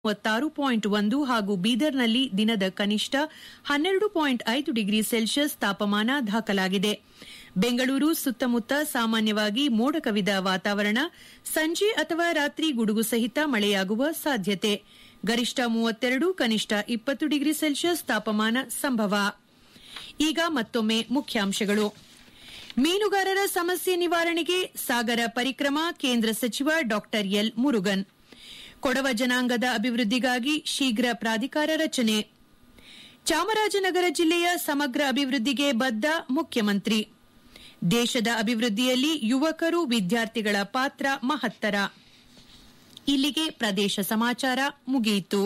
ಮೂವತ್ತಾರು ಪಾಯಿಂಟ್ ಒಂದು ಹಾಗೂ ಬೀದರ್ನಲ್ಲಿ ದಿನದ ಕನಿಷ್ಠ ಹನ್ನೆರಡು ಪಾಯಿಂಟ್ ಐದು ಡಿಗ್ರಿ ಸೆಲ್ಸಿಯಸ್ ತಾಪಮಾನ ದಾಖಲಾಗಿದೆ ಬೆಂಗಳೂರು ಸುತ್ತಮುತ್ತ ಸಾಮಾನ್ಯವಾಗಿ ಮೋಡ ಕವಿದ ವಾತಾವರಣ ಸಂಜೆ ಅಥವಾ ರಾತ್ರಿ ಗುಡುಗು ಸಹಿತ ಮಳೆಯಾಗುವ ಸಾಧ್ಯತೆ ಗರಿಷ್ಠ ಮೂವತ್ತೆರಡು ಕನಿಷ್ಠ ಇಪ್ಪತ್ತು ಡಿಗ್ರಿ ಸೆಲ್ಸಿಯಸ್ ತಾಪಮಾನ ಸಂಭವ ಈಗ ಮತ್ತೊಮ್ಮೆ ಮುಖ್ಯಾಂಶಗಳು ಮೀನುಗಾರರ ಸಮಸ್ಯೆ ನಿವಾರಣೆಗೆ ಸಾಗರ ಪರಿಕ್ರಮ ಕೇಂದ್ರ ಸಚಿವ ಡಾ ಎಲ್ ಮುರುಗನ್ ಕೊಡವ ಜನಾಂಗದ ಅಭಿವೃದ್ಧಿಗಾಗಿ ಶೀಘ್ರ ಪ್ರಾಧಿಕಾರ ರಚನೆ ಚಾಮರಾಜನಗರ ಜಿಲ್ಲೆಯ ಸಮಗ್ರ ಅಭಿವೃದ್ಧಿಗೆ ಬದ್ದ ಮುಖ್ಯಮಂತ್ರಿ ದೇಶದ ಅಭಿವೃದ್ಧಿಯಲ್ಲಿ ಯುವಕರು ವಿದ್ಯಾರ್ಥಿಗಳ ಪಾತ್ರ ಮಹತ್ತರ ಇಲ್ಲಿಗೆ ಪ್ರದೇಶ ಸಮಾಚಾರ ಮುಗಿಯಿತು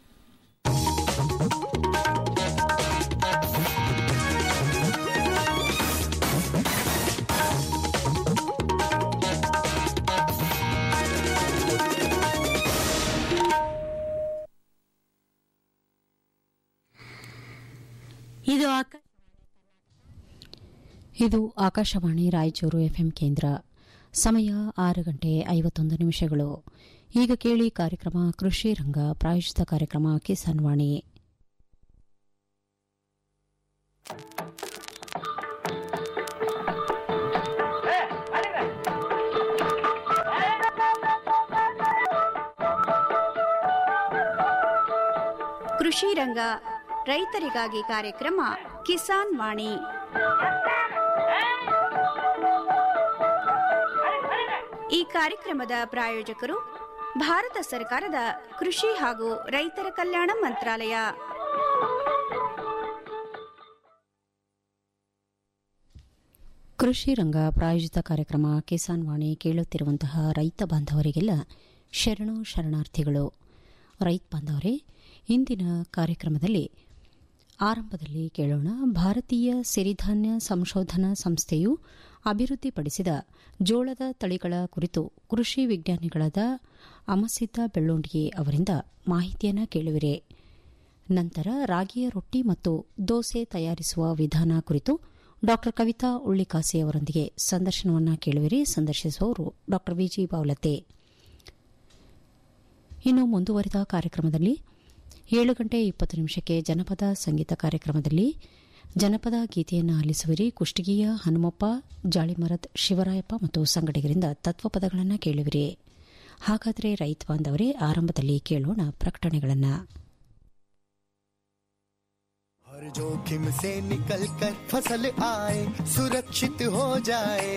ಇದು ಆಕ- ಇದು ಆಕಾಶವಾಣಿ ರಾಯಚೂರು ಎಫ್ಎಂ ಕೇಂದ್ರ ಸಮಯ ಆರು ಗಂಟೆ ಐವತ್ತೊಂದು ನಿಮಿಷಗಳು ಈಗ ಕೇಳಿ ಕಾರ್ಯಕ್ರಮ ಕೃಷಿ ರಂಗ ಪ್ರಾಯೋಜಿತ ಕಾರ್ಯಕ್ರಮ ಕಿಸಾನ್ ವಾಣಿ ಕೃಷಿ ರಂಗ ರೈತರಿಗಾಗಿ ಕಾರ್ಯಕ್ರಮ ಕಿಸಾನ್ ವಾಣಿ ಈ ಕಾರ್ಯಕ್ರಮದ ಪ್ರಾಯೋಜಕರು ಭಾರತ ಸರ್ಕಾರದ ಕೃಷಿ ಹಾಗೂ ರೈತರ ಕಲ್ಯಾಣ ಮಂತ್ರಾಲಯ ಕೃಷಿ ರಂಗ ಪ್ರಾಯೋಜಿತ ಕಾರ್ಯಕ್ರಮ ಕಿಸಾನ್ ವಾಣಿ ಕೇಳುತ್ತಿರುವಂತಹ ರೈತ ಬಾಂಧವರಿಗೆಲ್ಲ ಶರಣು ಶರಣಾರ್ಥಿಗಳು ರೈತ ಬಾಂಧವರೇ ಇಂದಿನ ಕಾರ್ಯಕ್ರಮದಲ್ಲಿ ಆರಂಭದಲ್ಲಿ ಕೇಳೋಣ ಭಾರತೀಯ ಸಿರಿಧಾನ್ಯ ಸಂಶೋಧನಾ ಸಂಸ್ಥೆಯು ಅಭಿವೃದ್ಧಿಪಡಿಸಿದ ಜೋಳದ ತಳಿಗಳ ಕುರಿತು ಕೃಷಿ ವಿಜ್ಞಾನಿಗಳಾದ ಅಮಸಿತ ಬೆಳ್ಳೊಂಡಿಗೆ ಅವರಿಂದ ಮಾಹಿತಿಯನ್ನು ಕೇಳುವಿರೆ ನಂತರ ರಾಗಿಯ ರೊಟ್ಟಿ ಮತ್ತು ದೋಸೆ ತಯಾರಿಸುವ ವಿಧಾನ ಕುರಿತು ಡಾ ಕವಿತಾ ಉಳ್ಳಿಕಾಸಿ ಅವರೊಂದಿಗೆ ಸಂದರ್ಶನವನ್ನು ಕೇಳುವಿರಿ ಸಂದರ್ಶಿಸುವವರು ಡಾ ವಿಜಿ ಬಾವಲತೆ ಇನ್ನು ಮುಂದುವರಿದ ಕಾರ್ಯಕ್ರಮದಲ್ಲಿ ಏಳು ಗಂಟೆ ಇಪ್ಪತ್ತು ನಿಮಿಷಕ್ಕೆ ಜನಪದ ಸಂಗೀತ ಕಾರ್ಯಕ್ರಮದಲ್ಲಿ ಜನಪದ ಗೀತೆಯನ್ನು ಆಲಿಸುವಿರಿ ಕುಷ್ಟಗಿಯ ಹನುಮಪ್ಪ ಜಾಳಿಮರದ್ ಶಿವರಾಯಪ್ಪ ಮತ್ತು ಸಂಗಡಿಗರಿಂದ ತತ್ವಪದಗಳನ್ನು ಕೇಳುವಿರಿ ಹಾಗಾದರೆ ರೈತ ಬಾಂಧವರೇ ಆರಂಭದಲ್ಲಿ ಕೇಳೋಣ ಪ್ರಕಟಣೆಗಳನ್ನು हर जोखिम से निकल कर फसल आए सुरक्षित हो जाए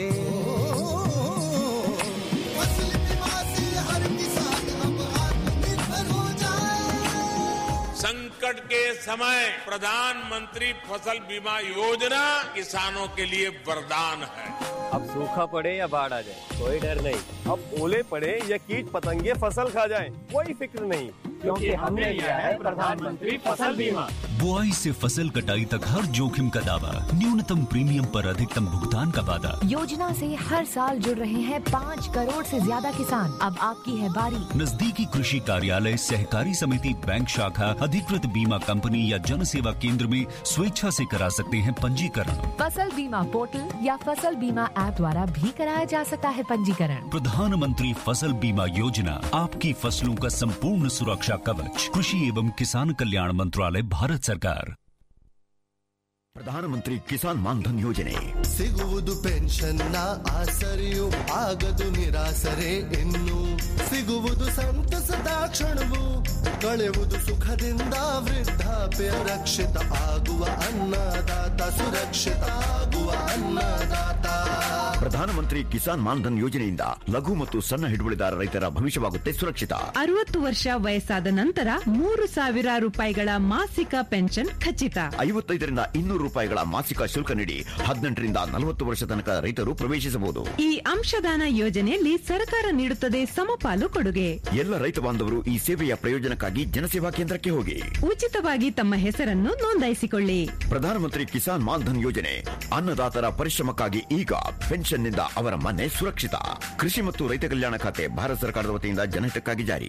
फसल बीमा से हर किसान अब आत्मनिर्भर हो जाए संकट के समय प्रधानमंत्री फसल बीमा योजना किसानों के लिए वरदान है अब सूखा पड़े या बाढ़ आ जाए कोई डर नहीं अब ओले पड़े या कीट पतंगे फसल खा जाए कोई फिक्र नहीं क्योंकि हमने लिया है प्रधानमंत्री फसल बीमा बुआई से फसल कटाई तक हर जोखिम का दावा न्यूनतम प्रीमियम पर अधिकतम भुगतान का वादा योजना से हर साल जुड़ रहे हैं पाँच करोड़ से ज्यादा किसान अब आपकी है बारी नजदीकी कृषि कार्यालय सहकारी समिति बैंक शाखा अधिकृत बीमा कंपनी या जन सेवा केंद्र में स्वेच्छा से करा सकते हैं पंजीकरण फसल बीमा पोर्टल या फसल बीमा ऐप द्वारा भी कराया जा सकता है पंजीकरण प्रधानमंत्री फसल बीमा योजना आपकी फसलों का संपूर्ण सुरक्षा कवच कृषि एवं किसान कल्याण मंत्रालय भारत सरकार ಪ್ರಧಾನಮಂತ್ರಿ ಕಿಸಾನ್ ಮಾನ್ಧನ್ ಯೋಜನೆ ಸಿಗುವುದು ಪೆನ್ಷನ್ನ ಆಸರೆಯು ಆಗದು ನಿರಾಸರೆ ಇನ್ನು ಸಿಗುವುದು ಸಂತಸದ ಕ್ಷಣವು ಕಳೆಯುವುದು ಸುಖದಿಂದ ವೃದ್ಧಾಪ್ಯ ರಕ್ಷಿತ ಆಗುವ ಅನ್ನದಾತ ಸುರಕ್ಷಿತ ಆಗುವ ಅನ್ನದಾತ ಪ್ರಧಾನಮಂತ್ರಿ ಕಿಸಾನ್ ಮಾನ್ಧನ್ ಯೋಜನೆಯಿಂದ ಲಘು ಮತ್ತು ಸಣ್ಣ ಹಿಡುವಳಿದಾರ ರೈತರ ಭವಿಷ್ಯವಾಗುತ್ತೆ ಸುರಕ್ಷಿತ ಅರವತ್ತು ವರ್ಷ ವಯಸ್ಸಾದ ನಂತರ ಮೂರು ಸಾವಿರ ರೂಪಾಯಿಗಳ ಮಾಸಿಕ ಪೆನ್ಷನ್ ಖಚಿತ ಐವತ್ತೈದರಿಂದ ಇನ್ನೂರು ರೂಪಾಯಿಗಳ ಮಾಸಿಕ ಶುಲ್ಕ ನೀಡಿ ಹದಿನೆಂಟರಿಂದ ನಲವತ್ತು ವರ್ಷ ತನಕ ರೈತರು ಪ್ರವೇಶಿಸಬಹುದು ಈ ಅಂಶದಾನ ಯೋಜನೆಯಲ್ಲಿ ಸರ್ಕಾರ ನೀಡುತ್ತದೆ ಸಮಪಾಲು ಕೊಡುಗೆ ಎಲ್ಲ ರೈತ ಬಾಂಧವರು ಈ ಸೇವೆಯ ಪ್ರಯೋಜನಕ್ಕಾಗಿ ಜನಸೇವಾ ಕೇಂದ್ರಕ್ಕೆ ಹೋಗಿ ಉಚಿತವಾಗಿ ತಮ್ಮ ಹೆಸರನ್ನು ನೋಂದಾಯಿಸಿಕೊಳ್ಳಿ ಪ್ರಧಾನಮಂತ್ರಿ ಕಿಸಾನ್ ಮಾನ್ಧನ್ ಯೋಜನೆ ಅನ್ನದಾತರ ಪರಿಶ್ರಮಕ್ಕಾಗಿ ಈಗ ಪೆನ್ಷನ್ನಿಂದ ಅವರ ಮನೆ ಸುರಕ್ಷಿತ ಕೃಷಿ ಮತ್ತು ರೈತ ಕಲ್ಯಾಣ ಖಾತೆ ಭಾರತ ಸರ್ಕಾರದ ವತಿಯಿಂದ ಜನಹಿತಕ್ಕಾಗಿ ಜಾರಿ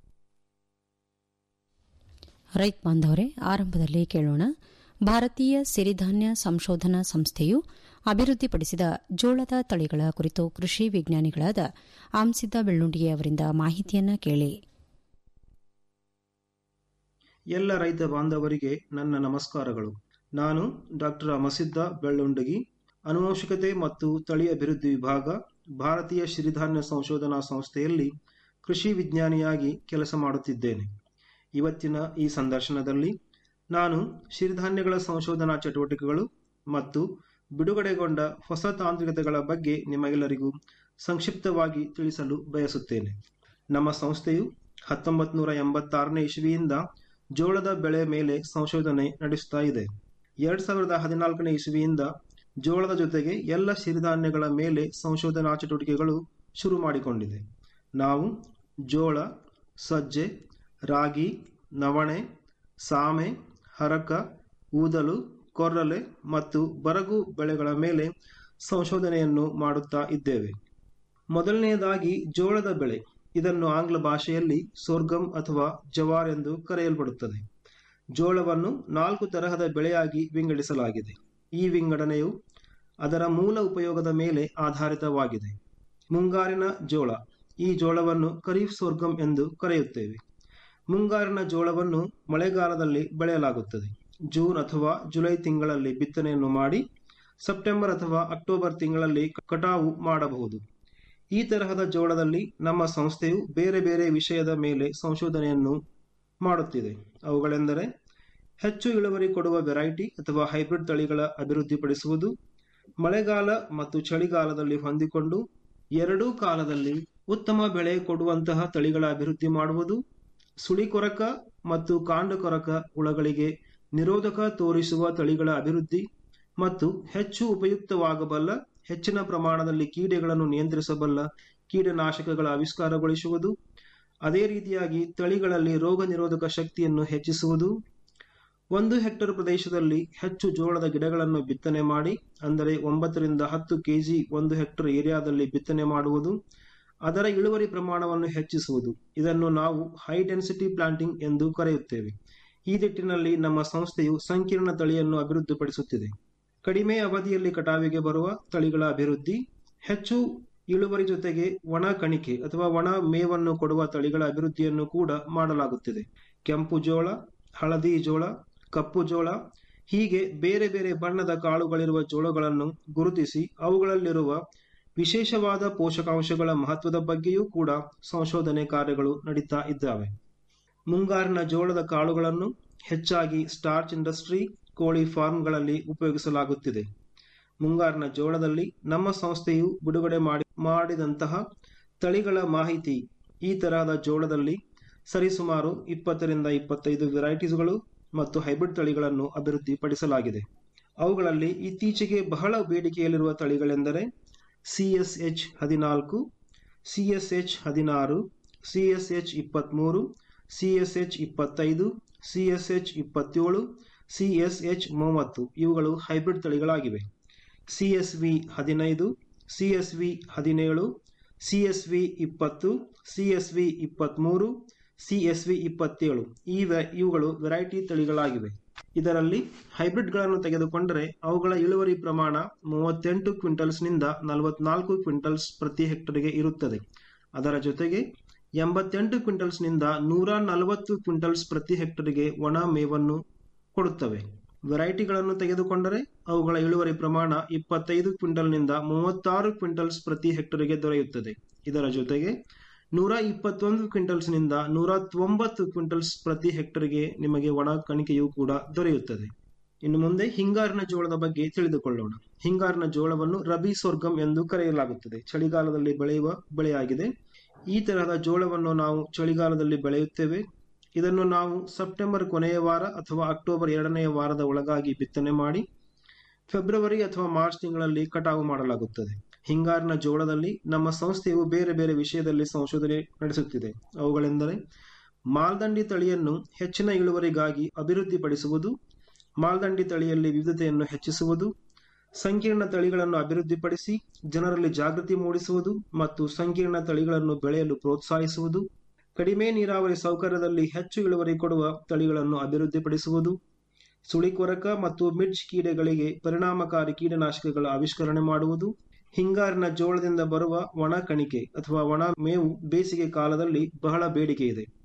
ರೈತ ಬಾಂಧವರೇ ಆರಂಭದಲ್ಲಿ ಕೇಳೋಣ ಭಾರತೀಯ ಸಿರಿಧಾನ್ಯ ಸಂಶೋಧನಾ ಸಂಸ್ಥೆಯು ಅಭಿವೃದ್ಧಿಪಡಿಸಿದ ಜೋಳದ ತಳಿಗಳ ಕುರಿತು ಕೃಷಿ ವಿಜ್ಞಾನಿಗಳಾದ ಆಮ್ಸಿದ್ದ ಬೆಳ್ಳುಂಡಿಗೆ ಅವರಿಂದ ಮಾಹಿತಿಯನ್ನ ಕೇಳಿ ಎಲ್ಲ ರೈತ ಬಾಂಧವರಿಗೆ ನನ್ನ ನಮಸ್ಕಾರಗಳು ನಾನು ಡಾಕ್ಟರ್ ಮಸಿದ್ದ ಬೆಳ್ಳುಂಡಗಿ ಅನುವಂಶಿಕತೆ ಮತ್ತು ತಳಿ ಅಭಿವೃದ್ಧಿ ವಿಭಾಗ ಭಾರತೀಯ ಸಿರಿಧಾನ್ಯ ಸಂಶೋಧನಾ ಸಂಸ್ಥೆಯಲ್ಲಿ ಕೃಷಿ ವಿಜ್ಞಾನಿಯಾಗಿ ಕೆಲಸ ಮಾಡುತ್ತಿದ್ದೇನೆ ಇವತ್ತಿನ ಈ ಸಂದರ್ಶನದಲ್ಲಿ ನಾನು ಸಿರಿಧಾನ್ಯಗಳ ಸಂಶೋಧನಾ ಚಟುವಟಿಕೆಗಳು ಮತ್ತು ಬಿಡುಗಡೆಗೊಂಡ ಹೊಸ ತಾಂತ್ರಿಕತೆಗಳ ಬಗ್ಗೆ ನಿಮಗೆಲ್ಲರಿಗೂ ಸಂಕ್ಷಿಪ್ತವಾಗಿ ತಿಳಿಸಲು ಬಯಸುತ್ತೇನೆ ನಮ್ಮ ಸಂಸ್ಥೆಯು ಹತ್ತೊಂಬತ್ತು ನೂರ ಎಂಬತ್ತಾರನೇ ಇಸವಿಯಿಂದ ಜೋಳದ ಬೆಳೆ ಮೇಲೆ ಸಂಶೋಧನೆ ನಡೆಸುತ್ತಾ ಇದೆ ಎರಡ್ ಸಾವಿರದ ಹದಿನಾಲ್ಕನೇ ಇಸವಿಯಿಂದ ಜೋಳದ ಜೊತೆಗೆ ಎಲ್ಲ ಸಿರಿಧಾನ್ಯಗಳ ಮೇಲೆ ಸಂಶೋಧನಾ ಚಟುವಟಿಕೆಗಳು ಶುರು ಮಾಡಿಕೊಂಡಿದೆ ನಾವು ಜೋಳ ಸಜ್ಜೆ ರಾಗಿ ನವಣೆ ಸಾಮೆ ಹರಕ ಊದಲು ಕೊರ್ರಲೆ ಮತ್ತು ಬರಗು ಬೆಳೆಗಳ ಮೇಲೆ ಸಂಶೋಧನೆಯನ್ನು ಮಾಡುತ್ತಾ ಇದ್ದೇವೆ ಮೊದಲನೆಯದಾಗಿ ಜೋಳದ ಬೆಳೆ ಇದನ್ನು ಆಂಗ್ಲ ಭಾಷೆಯಲ್ಲಿ ಸೋರ್ಗಮ್ ಅಥವಾ ಜವಾರ್ ಎಂದು ಕರೆಯಲ್ಪಡುತ್ತದೆ ಜೋಳವನ್ನು ನಾಲ್ಕು ತರಹದ ಬೆಳೆಯಾಗಿ ವಿಂಗಡಿಸಲಾಗಿದೆ ಈ ವಿಂಗಡಣೆಯು ಅದರ ಮೂಲ ಉಪಯೋಗದ ಮೇಲೆ ಆಧಾರಿತವಾಗಿದೆ ಮುಂಗಾರಿನ ಜೋಳ ಈ ಜೋಳವನ್ನು ಖರೀಫ್ ಸೋರ್ಗಮ್ ಎಂದು ಕರೆಯುತ್ತೇವೆ ಮುಂಗಾರಿನ ಜೋಳವನ್ನು ಮಳೆಗಾಲದಲ್ಲಿ ಬೆಳೆಯಲಾಗುತ್ತದೆ ಜೂನ್ ಅಥವಾ ಜುಲೈ ತಿಂಗಳಲ್ಲಿ ಬಿತ್ತನೆಯನ್ನು ಮಾಡಿ ಸೆಪ್ಟೆಂಬರ್ ಅಥವಾ ಅಕ್ಟೋಬರ್ ತಿಂಗಳಲ್ಲಿ ಕಟಾವು ಮಾಡಬಹುದು ಈ ತರಹದ ಜೋಳದಲ್ಲಿ ನಮ್ಮ ಸಂಸ್ಥೆಯು ಬೇರೆ ಬೇರೆ ವಿಷಯದ ಮೇಲೆ ಸಂಶೋಧನೆಯನ್ನು ಮಾಡುತ್ತಿದೆ ಅವುಗಳೆಂದರೆ ಹೆಚ್ಚು ಇಳುವರಿ ಕೊಡುವ ವೆರೈಟಿ ಅಥವಾ ಹೈಬ್ರಿಡ್ ತಳಿಗಳ ಅಭಿವೃದ್ಧಿಪಡಿಸುವುದು ಮಳೆಗಾಲ ಮತ್ತು ಚಳಿಗಾಲದಲ್ಲಿ ಹೊಂದಿಕೊಂಡು ಎರಡೂ ಕಾಲದಲ್ಲಿ ಉತ್ತಮ ಬೆಳೆ ಕೊಡುವಂತಹ ತಳಿಗಳ ಅಭಿವೃದ್ಧಿ ಮಾಡುವುದು ಸುಳಿ ಕೊರಕ ಮತ್ತು ಕಾಂಡ ಕೊರಕ ಹುಳಗಳಿಗೆ ನಿರೋಧಕ ತೋರಿಸುವ ತಳಿಗಳ ಅಭಿವೃದ್ಧಿ ಮತ್ತು ಹೆಚ್ಚು ಉಪಯುಕ್ತವಾಗಬಲ್ಲ ಹೆಚ್ಚಿನ ಪ್ರಮಾಣದಲ್ಲಿ ಕೀಡೆಗಳನ್ನು ನಿಯಂತ್ರಿಸಬಲ್ಲ ಕೀಟನಾಶಕಗಳ ಆವಿಷ್ಕಾರಗೊಳಿಸುವುದು ಅದೇ ರೀತಿಯಾಗಿ ತಳಿಗಳಲ್ಲಿ ರೋಗ ನಿರೋಧಕ ಶಕ್ತಿಯನ್ನು ಹೆಚ್ಚಿಸುವುದು ಒಂದು ಹೆಕ್ಟರ್ ಪ್ರದೇಶದಲ್ಲಿ ಹೆಚ್ಚು ಜೋಳದ ಗಿಡಗಳನ್ನು ಬಿತ್ತನೆ ಮಾಡಿ ಅಂದರೆ ಒಂಬತ್ತರಿಂದ ಹತ್ತು ಕೆಜಿ ಒಂದು ಹೆಕ್ಟರ್ ಏರಿಯಾದಲ್ಲಿ ಬಿತ್ತನೆ ಮಾಡುವುದು ಅದರ ಇಳುವರಿ ಪ್ರಮಾಣವನ್ನು ಹೆಚ್ಚಿಸುವುದು ಇದನ್ನು ನಾವು ಹೈ ಡೆನ್ಸಿಟಿ ಪ್ಲಾಂಟಿಂಗ್ ಎಂದು ಕರೆಯುತ್ತೇವೆ ಈ ನಿಟ್ಟಿನಲ್ಲಿ ನಮ್ಮ ಸಂಸ್ಥೆಯು ಸಂಕೀರ್ಣ ತಳಿಯನ್ನು ಅಭಿವೃದ್ಧಿಪಡಿಸುತ್ತಿದೆ ಕಡಿಮೆ ಅವಧಿಯಲ್ಲಿ ಕಟಾವಿಗೆ ಬರುವ ತಳಿಗಳ ಅಭಿವೃದ್ಧಿ ಹೆಚ್ಚು ಇಳುವರಿ ಜೊತೆಗೆ ಒಣ ಕಣಿಕೆ ಅಥವಾ ಒಣ ಮೇವನ್ನು ಕೊಡುವ ತಳಿಗಳ ಅಭಿವೃದ್ಧಿಯನ್ನು ಕೂಡ ಮಾಡಲಾಗುತ್ತಿದೆ ಕೆಂಪು ಜೋಳ ಹಳದಿ ಜೋಳ ಕಪ್ಪು ಜೋಳ ಹೀಗೆ ಬೇರೆ ಬೇರೆ ಬಣ್ಣದ ಕಾಳುಗಳಿರುವ ಜೋಳಗಳನ್ನು ಗುರುತಿಸಿ ಅವುಗಳಲ್ಲಿರುವ ವಿಶೇಷವಾದ ಪೋಷಕಾಂಶಗಳ ಮಹತ್ವದ ಬಗ್ಗೆಯೂ ಕೂಡ ಸಂಶೋಧನೆ ಕಾರ್ಯಗಳು ನಡೀತಾ ಇದ್ದಾವೆ ಮುಂಗಾರಿನ ಜೋಳದ ಕಾಳುಗಳನ್ನು ಹೆಚ್ಚಾಗಿ ಸ್ಟಾರ್ಚ್ ಇಂಡಸ್ಟ್ರಿ ಕೋಳಿ ಫಾರ್ಮ್ಗಳಲ್ಲಿ ಉಪಯೋಗಿಸಲಾಗುತ್ತಿದೆ ಮುಂಗಾರಿನ ಜೋಳದಲ್ಲಿ ನಮ್ಮ ಸಂಸ್ಥೆಯು ಬಿಡುಗಡೆ ಮಾಡಿ ಮಾಡಿದಂತಹ ತಳಿಗಳ ಮಾಹಿತಿ ಈ ತರಹದ ಜೋಳದಲ್ಲಿ ಸರಿಸುಮಾರು ಇಪ್ಪತ್ತರಿಂದ ಇಪ್ಪತ್ತೈದು ವೆರೈಟೀಸ್ಗಳು ಮತ್ತು ಹೈಬ್ರಿಡ್ ತಳಿಗಳನ್ನು ಅಭಿವೃದ್ಧಿಪಡಿಸಲಾಗಿದೆ ಅವುಗಳಲ್ಲಿ ಇತ್ತೀಚೆಗೆ ಬಹಳ ಬೇಡಿಕೆಯಲ್ಲಿರುವ ತಳಿಗಳೆಂದರೆ ಸಿ ಎಸ್ ಎಚ್ ಹದಿನಾಲ್ಕು ಸಿ ಎಸ್ ಎಚ್ ಹದಿನಾರು ಸಿ ಎಸ್ ಎಚ್ ಇಪ್ಪತ್ತ್ಮೂರು ಸಿ ಎಸ್ ಎಚ್ ಇಪ್ಪತ್ತೈದು ಸಿ ಎಸ್ ಎಚ್ ಇಪ್ಪತ್ತೇಳು ಸಿ ಎಸ್ ಎಚ್ ಮೂವತ್ತು ಇವುಗಳು ಹೈಬ್ರಿಡ್ ತಳಿಗಳಾಗಿವೆ ಸಿ ಎಸ್ ವಿ ಹದಿನೈದು ಸಿ ಎಸ್ ವಿ ಹದಿನೇಳು ಸಿ ಎಸ್ ವಿ ಇಪ್ಪತ್ತು ಸಿ ಎಸ್ ವಿ ಇಪ್ಪತ್ತ್ಮೂರು ಸಿ ಎಸ್ ವಿ ಇಪ್ಪತ್ತೇಳು ಈ ಇವುಗಳು ವೆರೈಟಿ ತಳಿಗಳಾಗಿವೆ ಇದರಲ್ಲಿ ಹೈಬ್ರಿಡ್ಗಳನ್ನು ತೆಗೆದುಕೊಂಡರೆ ಅವುಗಳ ಇಳುವರಿ ಪ್ರಮಾಣ ಮೂವತ್ತೆಂಟು ಕ್ವಿಂಟಲ್ಸ್ನಿಂದ ನಲವತ್ನಾಲ್ಕು ಕ್ವಿಂಟಲ್ಸ್ ಪ್ರತಿ ಹೆಕ್ಟರ್ಗೆ ಇರುತ್ತದೆ ಅದರ ಜೊತೆಗೆ ಎಂಬತ್ತೆಂಟು ಕ್ವಿಂಟಲ್ಸ್ನಿಂದ ನೂರ ನಲವತ್ತು ಕ್ವಿಂಟಲ್ಸ್ ಪ್ರತಿ ಹೆಕ್ಟರ್ಗೆ ಒಣ ಮೇವನ್ನು ಕೊಡುತ್ತವೆ ವೆರೈಟಿಗಳನ್ನು ತೆಗೆದುಕೊಂಡರೆ ಅವುಗಳ ಇಳುವರಿ ಪ್ರಮಾಣ ಇಪ್ಪತ್ತೈದು ಕ್ವಿಂಟಲ್ನಿಂದ ಮೂವತ್ತಾರು ಕ್ವಿಂಟಲ್ಸ್ ಪ್ರತಿ ಹೆಕ್ಟರ್ಗೆ ದೊರೆಯುತ್ತದೆ ಇದರ ಜೊತೆಗೆ ನೂರ ಇಪ್ಪತ್ತೊಂದು ಕ್ವಿಂಟಲ್ಸ್ನಿಂದ ನೂರ ತೊಂಬತ್ತು ಕ್ವಿಂಟಲ್ಸ್ ಪ್ರತಿ ಹೆಕ್ಟರ್ಗೆ ನಿಮಗೆ ಒಣ ಕಣಿಕೆಯೂ ಕೂಡ ದೊರೆಯುತ್ತದೆ ಇನ್ನು ಮುಂದೆ ಹಿಂಗಾರಿನ ಜೋಳದ ಬಗ್ಗೆ ತಿಳಿದುಕೊಳ್ಳೋಣ ಹಿಂಗಾರಿನ ಜೋಳವನ್ನು ರಬಿ ಸೋರ್ಗಮ್ ಎಂದು ಕರೆಯಲಾಗುತ್ತದೆ ಚಳಿಗಾಲದಲ್ಲಿ ಬೆಳೆಯುವ ಬೆಳೆಯಾಗಿದೆ ಈ ತರಹದ ಜೋಳವನ್ನು ನಾವು ಚಳಿಗಾಲದಲ್ಲಿ ಬೆಳೆಯುತ್ತೇವೆ ಇದನ್ನು ನಾವು ಸೆಪ್ಟೆಂಬರ್ ಕೊನೆಯ ವಾರ ಅಥವಾ ಅಕ್ಟೋಬರ್ ಎರಡನೆಯ ವಾರದ ಒಳಗಾಗಿ ಬಿತ್ತನೆ ಮಾಡಿ ಫೆಬ್ರವರಿ ಅಥವಾ ಮಾರ್ಚ್ ತಿಂಗಳಲ್ಲಿ ಕಟಾವು ಮಾಡಲಾಗುತ್ತದೆ ಹಿಂಗಾರಿನ ಜೋಳದಲ್ಲಿ ನಮ್ಮ ಸಂಸ್ಥೆಯು ಬೇರೆ ಬೇರೆ ವಿಷಯದಲ್ಲಿ ಸಂಶೋಧನೆ ನಡೆಸುತ್ತಿದೆ ಅವುಗಳೆಂದರೆ ಮಾಲ್ದಂಡಿ ತಳಿಯನ್ನು ಹೆಚ್ಚಿನ ಇಳುವರಿಗಾಗಿ ಅಭಿವೃದ್ಧಿಪಡಿಸುವುದು ಮಾಲ್ದಂಡಿ ತಳಿಯಲ್ಲಿ ವಿವಿಧತೆಯನ್ನು ಹೆಚ್ಚಿಸುವುದು ಸಂಕೀರ್ಣ ತಳಿಗಳನ್ನು ಅಭಿವೃದ್ಧಿಪಡಿಸಿ ಜನರಲ್ಲಿ ಜಾಗೃತಿ ಮೂಡಿಸುವುದು ಮತ್ತು ಸಂಕೀರ್ಣ ತಳಿಗಳನ್ನು ಬೆಳೆಯಲು ಪ್ರೋತ್ಸಾಹಿಸುವುದು ಕಡಿಮೆ ನೀರಾವರಿ ಸೌಕರ್ಯದಲ್ಲಿ ಹೆಚ್ಚು ಇಳುವರಿ ಕೊಡುವ ತಳಿಗಳನ್ನು ಅಭಿವೃದ್ಧಿಪಡಿಸುವುದು ಸುಳಿಕೊರಕ ಮತ್ತು ಮಿಡ್ಜ್ ಕೀಡೆಗಳಿಗೆ ಪರಿಣಾಮಕಾರಿ ಕೀಟನಾಶಕಗಳ ಆವಿಷ್ಕರಣೆ ಮಾಡುವುದು ಹಿಂಗಾರಿನ ಜೋಳದಿಂದ ಬರುವ ಒಣ ಕಣಿಕೆ ಅಥವಾ ಒಣ ಮೇವು ಬೇಸಿಗೆ ಕಾಲದಲ್ಲಿ ಬಹಳ ಬೇಡಿಕೆ ಇದೆ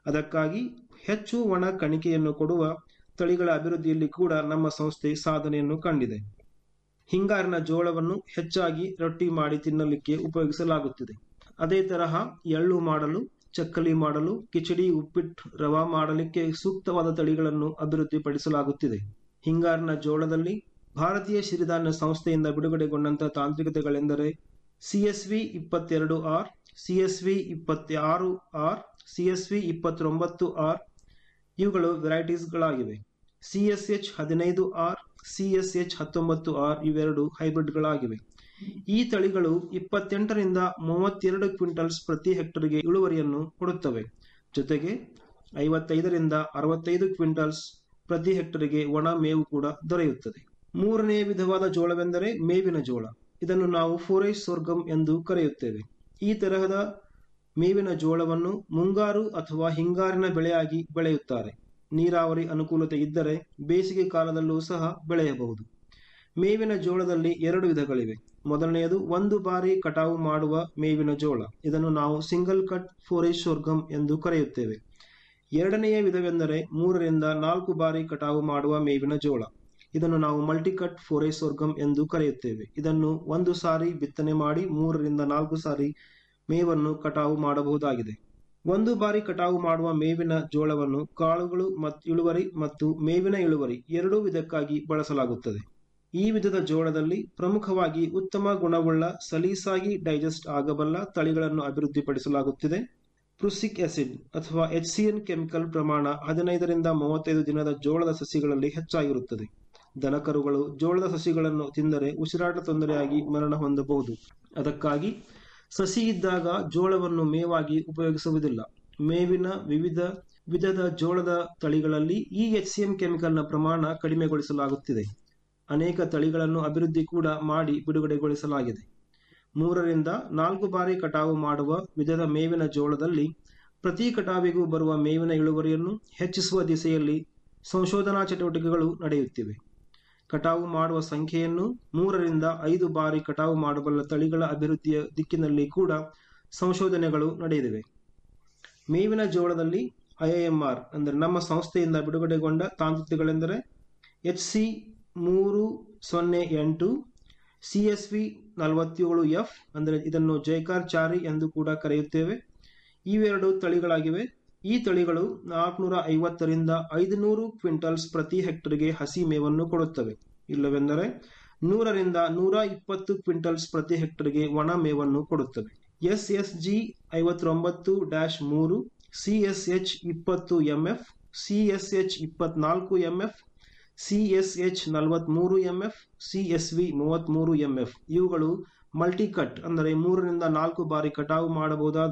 ಅದಕ್ಕಾಗಿ ಹೆಚ್ಚು ಒಣ ಕಣಿಕೆಯನ್ನು ಕೊಡುವ ತಳಿಗಳ ಅಭಿವೃದ್ಧಿಯಲ್ಲಿ ಕೂಡ ನಮ್ಮ ಸಂಸ್ಥೆ ಸಾಧನೆಯನ್ನು ಕಂಡಿದೆ ಹಿಂಗಾರಿನ ಜೋಳವನ್ನು ಹೆಚ್ಚಾಗಿ ರೊಟ್ಟಿ ಮಾಡಿ ತಿನ್ನಲಿಕ್ಕೆ ಉಪಯೋಗಿಸಲಾಗುತ್ತಿದೆ ಅದೇ ತರಹ ಎಳ್ಳು ಮಾಡಲು ಚಕ್ಕಲಿ ಮಾಡಲು ಕಿಚಡಿ ಉಪ್ಪಿಟ್ಟು ರವಾ ಮಾಡಲಿಕ್ಕೆ ಸೂಕ್ತವಾದ ತಳಿಗಳನ್ನು ಅಭಿವೃದ್ಧಿಪಡಿಸಲಾಗುತ್ತಿದೆ ಹಿಂಗಾರಿನ ಜೋಳದಲ್ಲಿ ಭಾರತೀಯ ಸಿರಿಧಾನ್ಯ ಸಂಸ್ಥೆಯಿಂದ ಬಿಡುಗಡೆಗೊಂಡಂತಹ ತಾಂತ್ರಿಕತೆಗಳೆಂದರೆ ಸಿಎಸ್ವಿ ಇಪ್ಪತ್ತೆರಡು ಆರ್ ಸಿಎಸ್ವಿ ಇಪ್ಪತ್ತಾರು ಆರ್ ಸಿಎಸ್ವಿ ಇಪ್ಪತ್ತೊಂಬತ್ತು ಆರ್ ಇವುಗಳು ವೆರೈಟೀಸ್ಗಳಾಗಿವೆ ಸಿಎಸ್ಎಚ್ ಹದಿನೈದು ಆರ್ ಸಿಎಸ್ಎಚ್ ಹತ್ತೊಂಬತ್ತು ಆರ್ ಇವೆರಡು ಹೈಬ್ರಿಡ್ಗಳಾಗಿವೆ ಈ ತಳಿಗಳು ಇಪ್ಪತ್ತೆಂಟರಿಂದ ಮೂವತ್ತೆರಡು ಕ್ವಿಂಟಲ್ಸ್ ಪ್ರತಿ ಹೆಕ್ಟರ್ಗೆ ಇಳುವರಿಯನ್ನು ಕೊಡುತ್ತವೆ ಜೊತೆಗೆ ಐವತ್ತೈದರಿಂದ ಅರವತ್ತೈದು ಕ್ವಿಂಟಲ್ಸ್ ಪ್ರತಿ ಹೆಕ್ಟರ್ಗೆ ಒಣ ಮೇವು ಕೂಡ ದೊರೆಯುತ್ತದೆ ಮೂರನೇ ವಿಧವಾದ ಜೋಳವೆಂದರೆ ಮೇವಿನ ಜೋಳ ಇದನ್ನು ನಾವು ಫೋರೇಜ್ ಸೋರ್ಗಮ್ ಎಂದು ಕರೆಯುತ್ತೇವೆ ಈ ತರಹದ ಮೇವಿನ ಜೋಳವನ್ನು ಮುಂಗಾರು ಅಥವಾ ಹಿಂಗಾರಿನ ಬೆಳೆಯಾಗಿ ಬೆಳೆಯುತ್ತಾರೆ ನೀರಾವರಿ ಅನುಕೂಲತೆ ಇದ್ದರೆ ಬೇಸಿಗೆ ಕಾಲದಲ್ಲೂ ಸಹ ಬೆಳೆಯಬಹುದು ಮೇವಿನ ಜೋಳದಲ್ಲಿ ಎರಡು ವಿಧಗಳಿವೆ ಮೊದಲನೆಯದು ಒಂದು ಬಾರಿ ಕಟಾವು ಮಾಡುವ ಮೇವಿನ ಜೋಳ ಇದನ್ನು ನಾವು ಸಿಂಗಲ್ ಕಟ್ ಫೋರೇಜ್ ಸೋರ್ಗಮ್ ಎಂದು ಕರೆಯುತ್ತೇವೆ ಎರಡನೆಯ ವಿಧವೆಂದರೆ ಮೂರರಿಂದ ನಾಲ್ಕು ಬಾರಿ ಕಟಾವು ಮಾಡುವ ಮೇವಿನ ಜೋಳ ಇದನ್ನು ನಾವು ಮಲ್ಟಿಕಟ್ ಫೋರೇಜ್ ಸೋರ್ಗಮ್ ಎಂದು ಕರೆಯುತ್ತೇವೆ ಇದನ್ನು ಒಂದು ಸಾರಿ ಬಿತ್ತನೆ ಮಾಡಿ ಮೂರರಿಂದ ನಾಲ್ಕು ಸಾರಿ ಮೇವನ್ನು ಕಟಾವು ಮಾಡಬಹುದಾಗಿದೆ ಒಂದು ಬಾರಿ ಕಟಾವು ಮಾಡುವ ಮೇವಿನ ಜೋಳವನ್ನು ಕಾಳುಗಳು ಮತ್ತು ಇಳುವರಿ ಮತ್ತು ಮೇವಿನ ಇಳುವರಿ ಎರಡೂ ವಿಧಕ್ಕಾಗಿ ಬಳಸಲಾಗುತ್ತದೆ ಈ ವಿಧದ ಜೋಳದಲ್ಲಿ ಪ್ರಮುಖವಾಗಿ ಉತ್ತಮ ಗುಣವುಳ್ಳ ಸಲೀಸಾಗಿ ಡೈಜೆಸ್ಟ್ ಆಗಬಲ್ಲ ತಳಿಗಳನ್ನು ಅಭಿವೃದ್ಧಿಪಡಿಸಲಾಗುತ್ತಿದೆ ಪ್ರುಸಿಕ್ ಆಸಿಡ್ ಅಥವಾ ಎಚ್ಸಿಎನ್ ಕೆಮಿಕಲ್ ಪ್ರಮಾಣ ಹದಿನೈದರಿಂದ ಮೂವತ್ತೈದು ದಿನದ ಜೋಳದ ಸಸಿಗಳಲ್ಲಿ ಹೆಚ್ಚಾಗಿರುತ್ತದೆ ದನಕರುಗಳು ಜೋಳದ ಸಸಿಗಳನ್ನು ತಿಂದರೆ ಉಸಿರಾಟ ತೊಂದರೆಯಾಗಿ ಮರಣ ಹೊಂದಬಹುದು ಅದಕ್ಕಾಗಿ ಸಸಿ ಇದ್ದಾಗ ಜೋಳವನ್ನು ಮೇವಾಗಿ ಉಪಯೋಗಿಸುವುದಿಲ್ಲ ಮೇವಿನ ವಿವಿಧ ವಿಧದ ಜೋಳದ ತಳಿಗಳಲ್ಲಿ ಈ ಎಚ್ಸಿಎಂ ಕೆಮಿಕಲ್ನ ಪ್ರಮಾಣ ಕಡಿಮೆಗೊಳಿಸಲಾಗುತ್ತಿದೆ ಅನೇಕ ತಳಿಗಳನ್ನು ಅಭಿವೃದ್ಧಿ ಕೂಡ ಮಾಡಿ ಬಿಡುಗಡೆಗೊಳಿಸಲಾಗಿದೆ ಮೂರರಿಂದ ನಾಲ್ಕು ಬಾರಿ ಕಟಾವು ಮಾಡುವ ವಿಧದ ಮೇವಿನ ಜೋಳದಲ್ಲಿ ಪ್ರತಿ ಕಟಾವಿಗೂ ಬರುವ ಮೇವಿನ ಇಳುವರಿಯನ್ನು ಹೆಚ್ಚಿಸುವ ದಿಸೆಯಲ್ಲಿ ಸಂಶೋಧನಾ ಚಟುವಟಿಕೆಗಳು ನಡೆಯುತ್ತಿವೆ ಕಟಾವು ಮಾಡುವ ಸಂಖ್ಯೆಯನ್ನು ಮೂರರಿಂದ ಐದು ಬಾರಿ ಕಟಾವು ಮಾಡಬಲ್ಲ ತಳಿಗಳ ಅಭಿವೃದ್ಧಿಯ ದಿಕ್ಕಿನಲ್ಲಿ ಕೂಡ ಸಂಶೋಧನೆಗಳು ನಡೆದಿವೆ ಮೇವಿನ ಜೋಳದಲ್ಲಿ ಐಎಂಆರ್ ಅಂದರೆ ನಮ್ಮ ಸಂಸ್ಥೆಯಿಂದ ಬಿಡುಗಡೆಗೊಂಡ ತಾಂತ್ರಿಕಗಳೆಂದರೆ ಎಚ್ ಸಿ ಮೂರು ಸೊನ್ನೆ ಎಂಟು ಸಿ ಎಸ್ ವಿ ನಲವತ್ತೇಳು ಎಫ್ ಅಂದರೆ ಇದನ್ನು ಜೈಕಾರ್ ಚಾರಿ ಎಂದು ಕೂಡ ಕರೆಯುತ್ತೇವೆ ಇವೆರಡು ತಳಿಗಳಾಗಿವೆ ಈ ತಳಿಗಳು ನಾಲ್ಕುನೂರ ಐವತ್ತರಿಂದ ಐದುನೂರು ಕ್ವಿಂಟಲ್ಸ್ ಪ್ರತಿ ಹೆಕ್ಟರ್ಗೆ ಹಸಿ ಮೇವನ್ನು ಕೊಡುತ್ತವೆ ಇಲ್ಲವೆಂದರೆ ನೂರರಿಂದ ನೂರ ಇಪ್ಪತ್ತು ಕ್ವಿಂಟಲ್ಸ್ ಪ್ರತಿ ಹೆಕ್ಟರ್ಗೆ ಒಣ ಮೇವನ್ನು ಕೊಡುತ್ತವೆ ಎಸ್ ಎಸ್ ಜಿ ಐವತ್ತೊಂಬತ್ತು ಡ್ಯಾಶ್ ಮೂರು ಸಿ ಎಸ್ ಎಚ್ ಇಪ್ಪತ್ತು ಎಂಎಫ್ ಸಿ ಎಸ್ ಎಚ್ ಇಪ್ಪತ್ನಾಲ್ಕು ಎಂಎಫ್ ಸಿ ಎಸ್ ಎಚ್ ನಲವತ್ಮೂರು ಎಂಎಫ್ ಸಿ ಎಸ್ ವಿ ಮೂವತ್ಮೂರು ಎಂಎಫ್ ಇವುಗಳು ಮಲ್ಟಿಕಟ್ ಅಂದರೆ ಮೂರರಿಂದ ನಾಲ್ಕು ಬಾರಿ ಕಟಾವು ಮಾಡಬಹುದಾದ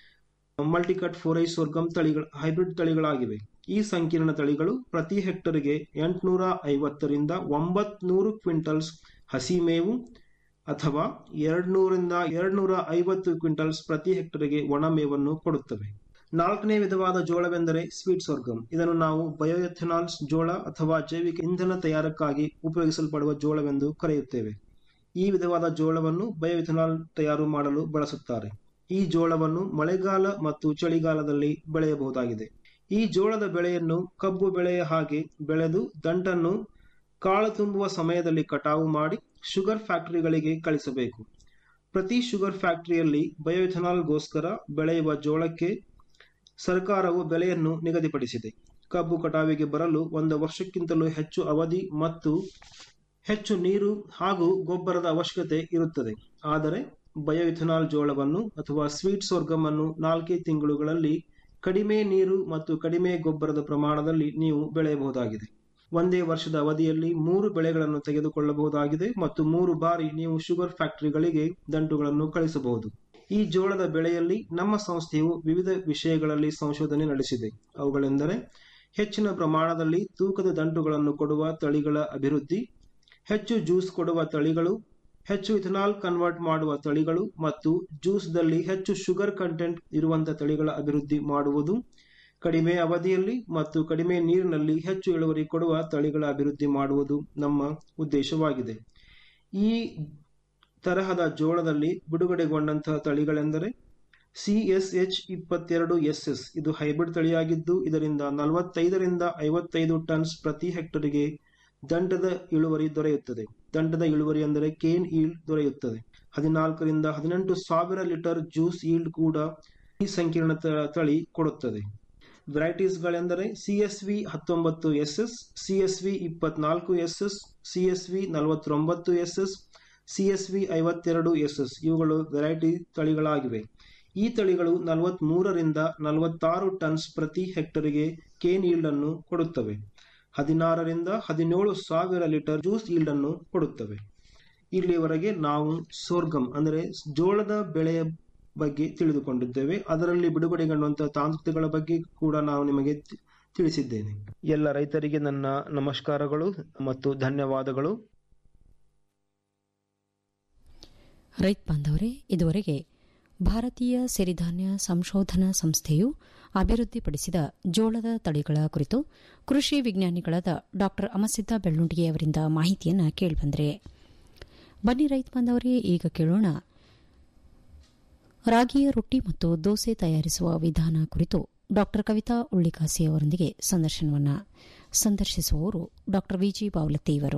ಮಲ್ಟಿಕಟ್ ಫೋರೈಸ್ ಸೋರ್ಗಮ್ ತಳಿಗಳ ಹೈಬ್ರಿಡ್ ತಳಿಗಳಾಗಿವೆ ಈ ಸಂಕೀರ್ಣ ತಳಿಗಳು ಪ್ರತಿ ಹೆಕ್ಟರ್ಗೆ ಎಂಟುನೂರ ಐವತ್ತರಿಂದ ಒಂಬತ್ನೂರು ಕ್ವಿಂಟಲ್ಸ್ ಹಸಿ ಮೇವು ಅಥವಾ ಎರಡ್ನೂರಿಂದ ಎರಡ್ನೂರ ಐವತ್ತು ಕ್ವಿಂಟಲ್ಸ್ ಪ್ರತಿ ಹೆಕ್ಟರ್ಗೆ ಒಣ ಮೇವನ್ನು ಕೊಡುತ್ತವೆ ನಾಲ್ಕನೇ ವಿಧವಾದ ಜೋಳವೆಂದರೆ ಸ್ವೀಟ್ ಸೋರ್ಗಮ್ ಇದನ್ನು ನಾವು ಬಯೋಎಥೆನಾಲ್ಸ್ ಜೋಳ ಅಥವಾ ಜೈವಿಕ ಇಂಧನ ತಯಾರಕ್ಕಾಗಿ ಉಪಯೋಗಿಸಲ್ಪಡುವ ಜೋಳವೆಂದು ಕರೆಯುತ್ತೇವೆ ಈ ವಿಧವಾದ ಜೋಳವನ್ನು ಬಯೋಎಥೆನಾಲ್ ತಯಾರು ಮಾಡಲು ಬಳಸುತ್ತಾರೆ ಈ ಜೋಳವನ್ನು ಮಳೆಗಾಲ ಮತ್ತು ಚಳಿಗಾಲದಲ್ಲಿ ಬೆಳೆಯಬಹುದಾಗಿದೆ ಈ ಜೋಳದ ಬೆಳೆಯನ್ನು ಕಬ್ಬು ಬೆಳೆಯ ಹಾಗೆ ಬೆಳೆದು ದಂಟನ್ನು ಕಾಳು ತುಂಬುವ ಸಮಯದಲ್ಲಿ ಕಟಾವು ಮಾಡಿ ಶುಗರ್ ಫ್ಯಾಕ್ಟರಿಗಳಿಗೆ ಕಳಿಸಬೇಕು ಪ್ರತಿ ಶುಗರ್ ಫ್ಯಾಕ್ಟರಿಯಲ್ಲಿ ಬಯೋಎಥೆನಾಲ್ಗೋಸ್ಕರ ಬೆಳೆಯುವ ಜೋಳಕ್ಕೆ ಸರ್ಕಾರವು ಬೆಲೆಯನ್ನು ನಿಗದಿಪಡಿಸಿದೆ ಕಬ್ಬು ಕಟಾವಿಗೆ ಬರಲು ಒಂದು ವರ್ಷಕ್ಕಿಂತಲೂ ಹೆಚ್ಚು ಅವಧಿ ಮತ್ತು ಹೆಚ್ಚು ನೀರು ಹಾಗೂ ಗೊಬ್ಬರದ ಅವಶ್ಯಕತೆ ಇರುತ್ತದೆ ಆದರೆ ಬಯೋಇಥನಾಲ್ ಜೋಳವನ್ನು ಅಥವಾ ಸ್ವೀಟ್ ಸೋರ್ಗಮ್ ಅನ್ನು ನಾಲ್ಕೇ ತಿಂಗಳುಗಳಲ್ಲಿ ಕಡಿಮೆ ನೀರು ಮತ್ತು ಕಡಿಮೆ ಗೊಬ್ಬರದ ಪ್ರಮಾಣದಲ್ಲಿ ನೀವು ಬೆಳೆಯಬಹುದಾಗಿದೆ ಒಂದೇ ವರ್ಷದ ಅವಧಿಯಲ್ಲಿ ಮೂರು ಬೆಳೆಗಳನ್ನು ತೆಗೆದುಕೊಳ್ಳಬಹುದಾಗಿದೆ ಮತ್ತು ಮೂರು ಬಾರಿ ನೀವು ಶುಗರ್ ಫ್ಯಾಕ್ಟರಿಗಳಿಗೆ ದಂಟುಗಳನ್ನು ಕಳಿಸಬಹುದು ಈ ಜೋಳದ ಬೆಳೆಯಲ್ಲಿ ನಮ್ಮ ಸಂಸ್ಥೆಯು ವಿವಿಧ ವಿಷಯಗಳಲ್ಲಿ ಸಂಶೋಧನೆ ನಡೆಸಿದೆ ಅವುಗಳೆಂದರೆ ಹೆಚ್ಚಿನ ಪ್ರಮಾಣದಲ್ಲಿ ತೂಕದ ದಂಟುಗಳನ್ನು ಕೊಡುವ ತಳಿಗಳ ಅಭಿವೃದ್ಧಿ ಹೆಚ್ಚು ಜ್ಯೂಸ್ ಕೊಡುವ ತಳಿಗಳು ಹೆಚ್ಚು ಇಥನಾಲ್ ಕನ್ವರ್ಟ್ ಮಾಡುವ ತಳಿಗಳು ಮತ್ತು ಜ್ಯೂಸ್ದಲ್ಲಿ ಹೆಚ್ಚು ಶುಗರ್ ಕಂಟೆಂಟ್ ಇರುವಂತಹ ತಳಿಗಳ ಅಭಿವೃದ್ಧಿ ಮಾಡುವುದು ಕಡಿಮೆ ಅವಧಿಯಲ್ಲಿ ಮತ್ತು ಕಡಿಮೆ ನೀರಿನಲ್ಲಿ ಹೆಚ್ಚು ಇಳುವರಿ ಕೊಡುವ ತಳಿಗಳ ಅಭಿವೃದ್ಧಿ ಮಾಡುವುದು ನಮ್ಮ ಉದ್ದೇಶವಾಗಿದೆ ಈ ತರಹದ ಜೋಳದಲ್ಲಿ ಬಿಡುಗಡೆಗೊಂಡಂತಹ ತಳಿಗಳೆಂದರೆ ಸಿ ಎಸ್ ಎಚ್ ಇಪ್ಪತ್ತೆರಡು ಎಸ್ ಎಸ್ ಇದು ಹೈಬ್ರಿಡ್ ತಳಿಯಾಗಿದ್ದು ಇದರಿಂದ ನಲವತ್ತೈದರಿಂದ ಐವತ್ತೈದು ಟನ್ಸ್ ಪ್ರತಿ ಹೆಕ್ಟರ್ಗೆ ದಂಡದ ಇಳುವರಿ ದೊರೆಯುತ್ತದೆ ದಂಡದ ಇಳುವರಿ ಅಂದರೆ ಕೇನ್ ಈಲ್ಡ್ ದೊರೆಯುತ್ತದೆ ಹದಿನಾಲ್ಕರಿಂದ ಹದಿನೆಂಟು ಸಾವಿರ ಲೀಟರ್ ಜ್ಯೂಸ್ ಈಲ್ಡ್ ಕೂಡ ಈ ಸಂಕೀರ್ಣ ತ- ತಳಿ ಕೊಡುತ್ತದೆ ವೆರೈಟೀಸ್ಗಳೆಂದರೆ ಸಿ ಎಸ್ ವಿ ಹತ್ತೊಂಬತ್ತು S S C S V ಇಪ್ಪತ್ನಾಲ್ಕು S S C S V ನಲವತ್ತೊಂಬತ್ತು S S C S V ಐವತ್ತೆರಡು ಎಸ್ ಎಸ್ ಇವುಗಳು ವೆರೈಟಿ ತಳಿಗಳಾಗಿವೆ ಈ ತಳಿಗಳು ನಲವತ್ಮೂರರಿಂದ ನಲವತ್ತಾರು ಟನ್ಸ್ ಪ್ರತಿ ಹೆಕ್ಟರ್ಗೆ ಕೇನ್ ಈಲ್ಡ್ ಅನ್ನು ಕೊಡುತ್ತವೆ ಹದಿನಾರರಿಂದ ಹದಿನೇಳು ಸಾವಿರ ಲೀಟರ್ ಜ್ಯೂಸ್ ಈಲ್ಡ್ ಅನ್ನು ಕೊಡುತ್ತವೆ ಇಲ್ಲಿಯವರೆಗೆ ನಾವು ಸೋರ್ಗಮ್ ಅಂದರೆ ಜೋಳದ ಬೆಳೆಯ ಬಗ್ಗೆ ತಿಳಿದುಕೊಂಡಿದ್ದೇವೆ ಅದರಲ್ಲಿ ಬಿಡುಗಡೆಗೊಂಡಂತಹ ತಾಂತ್ರಿಕಗಳ ಬಗ್ಗೆ ಕೂಡ ನಾವು ನಿಮಗೆ ತಿ- ತಿಳಿಸಿದ್ದೇನೆ ಎಲ್ಲ ರೈತರಿಗೆ ನನ್ನ ನಮಸ್ಕಾರಗಳು ಮತ್ತು ಧನ್ಯವಾದಗಳು ರೈತ ಬಾಂಧವರೇ ಇದುವರೆಗೆ ಭಾರತೀಯ ಸಿರಿಧಾನ್ಯ ಸಂಶೋಧನಾ ಸಂಸ್ಥೆಯು ಅಭಿವೃದ್ಧಿಪಡಿಸಿದ ಜೋಳದ ತಳಿಗಳ ಕುರಿತು ಕೃಷಿ ವಿಜ್ಞಾನಿಗಳಾದ ಡಾ ಅಮಸಿದ್ದ ಬೆಳ್ಳುಂಡಿಗೆ ಅವರಿಂದ ಮಾಹಿತಿಯನ್ನು ಕೇಳಿಬಂದ್ರೆ ಬನ್ನಿ ರೈತ ಬಾಂಧವರೇ ಈಗ ಕೇಳೋಣ ರಾಗಿಯ ರೊಟ್ಟಿ ಮತ್ತು ದೋಸೆ ತಯಾರಿಸುವ ವಿಧಾನ ಕುರಿತು ಡಾ ಕವಿತಾ ಉಳ್ಳಿಕಾಸಿ ಅವರೊಂದಿಗೆ ಸಂದರ್ಶನವನ್ನು ಸಂದರ್ಶಿಸುವವರು ಡಾ ವಿಜಿ ಬಾವಲತ್ತಿ ಇವರು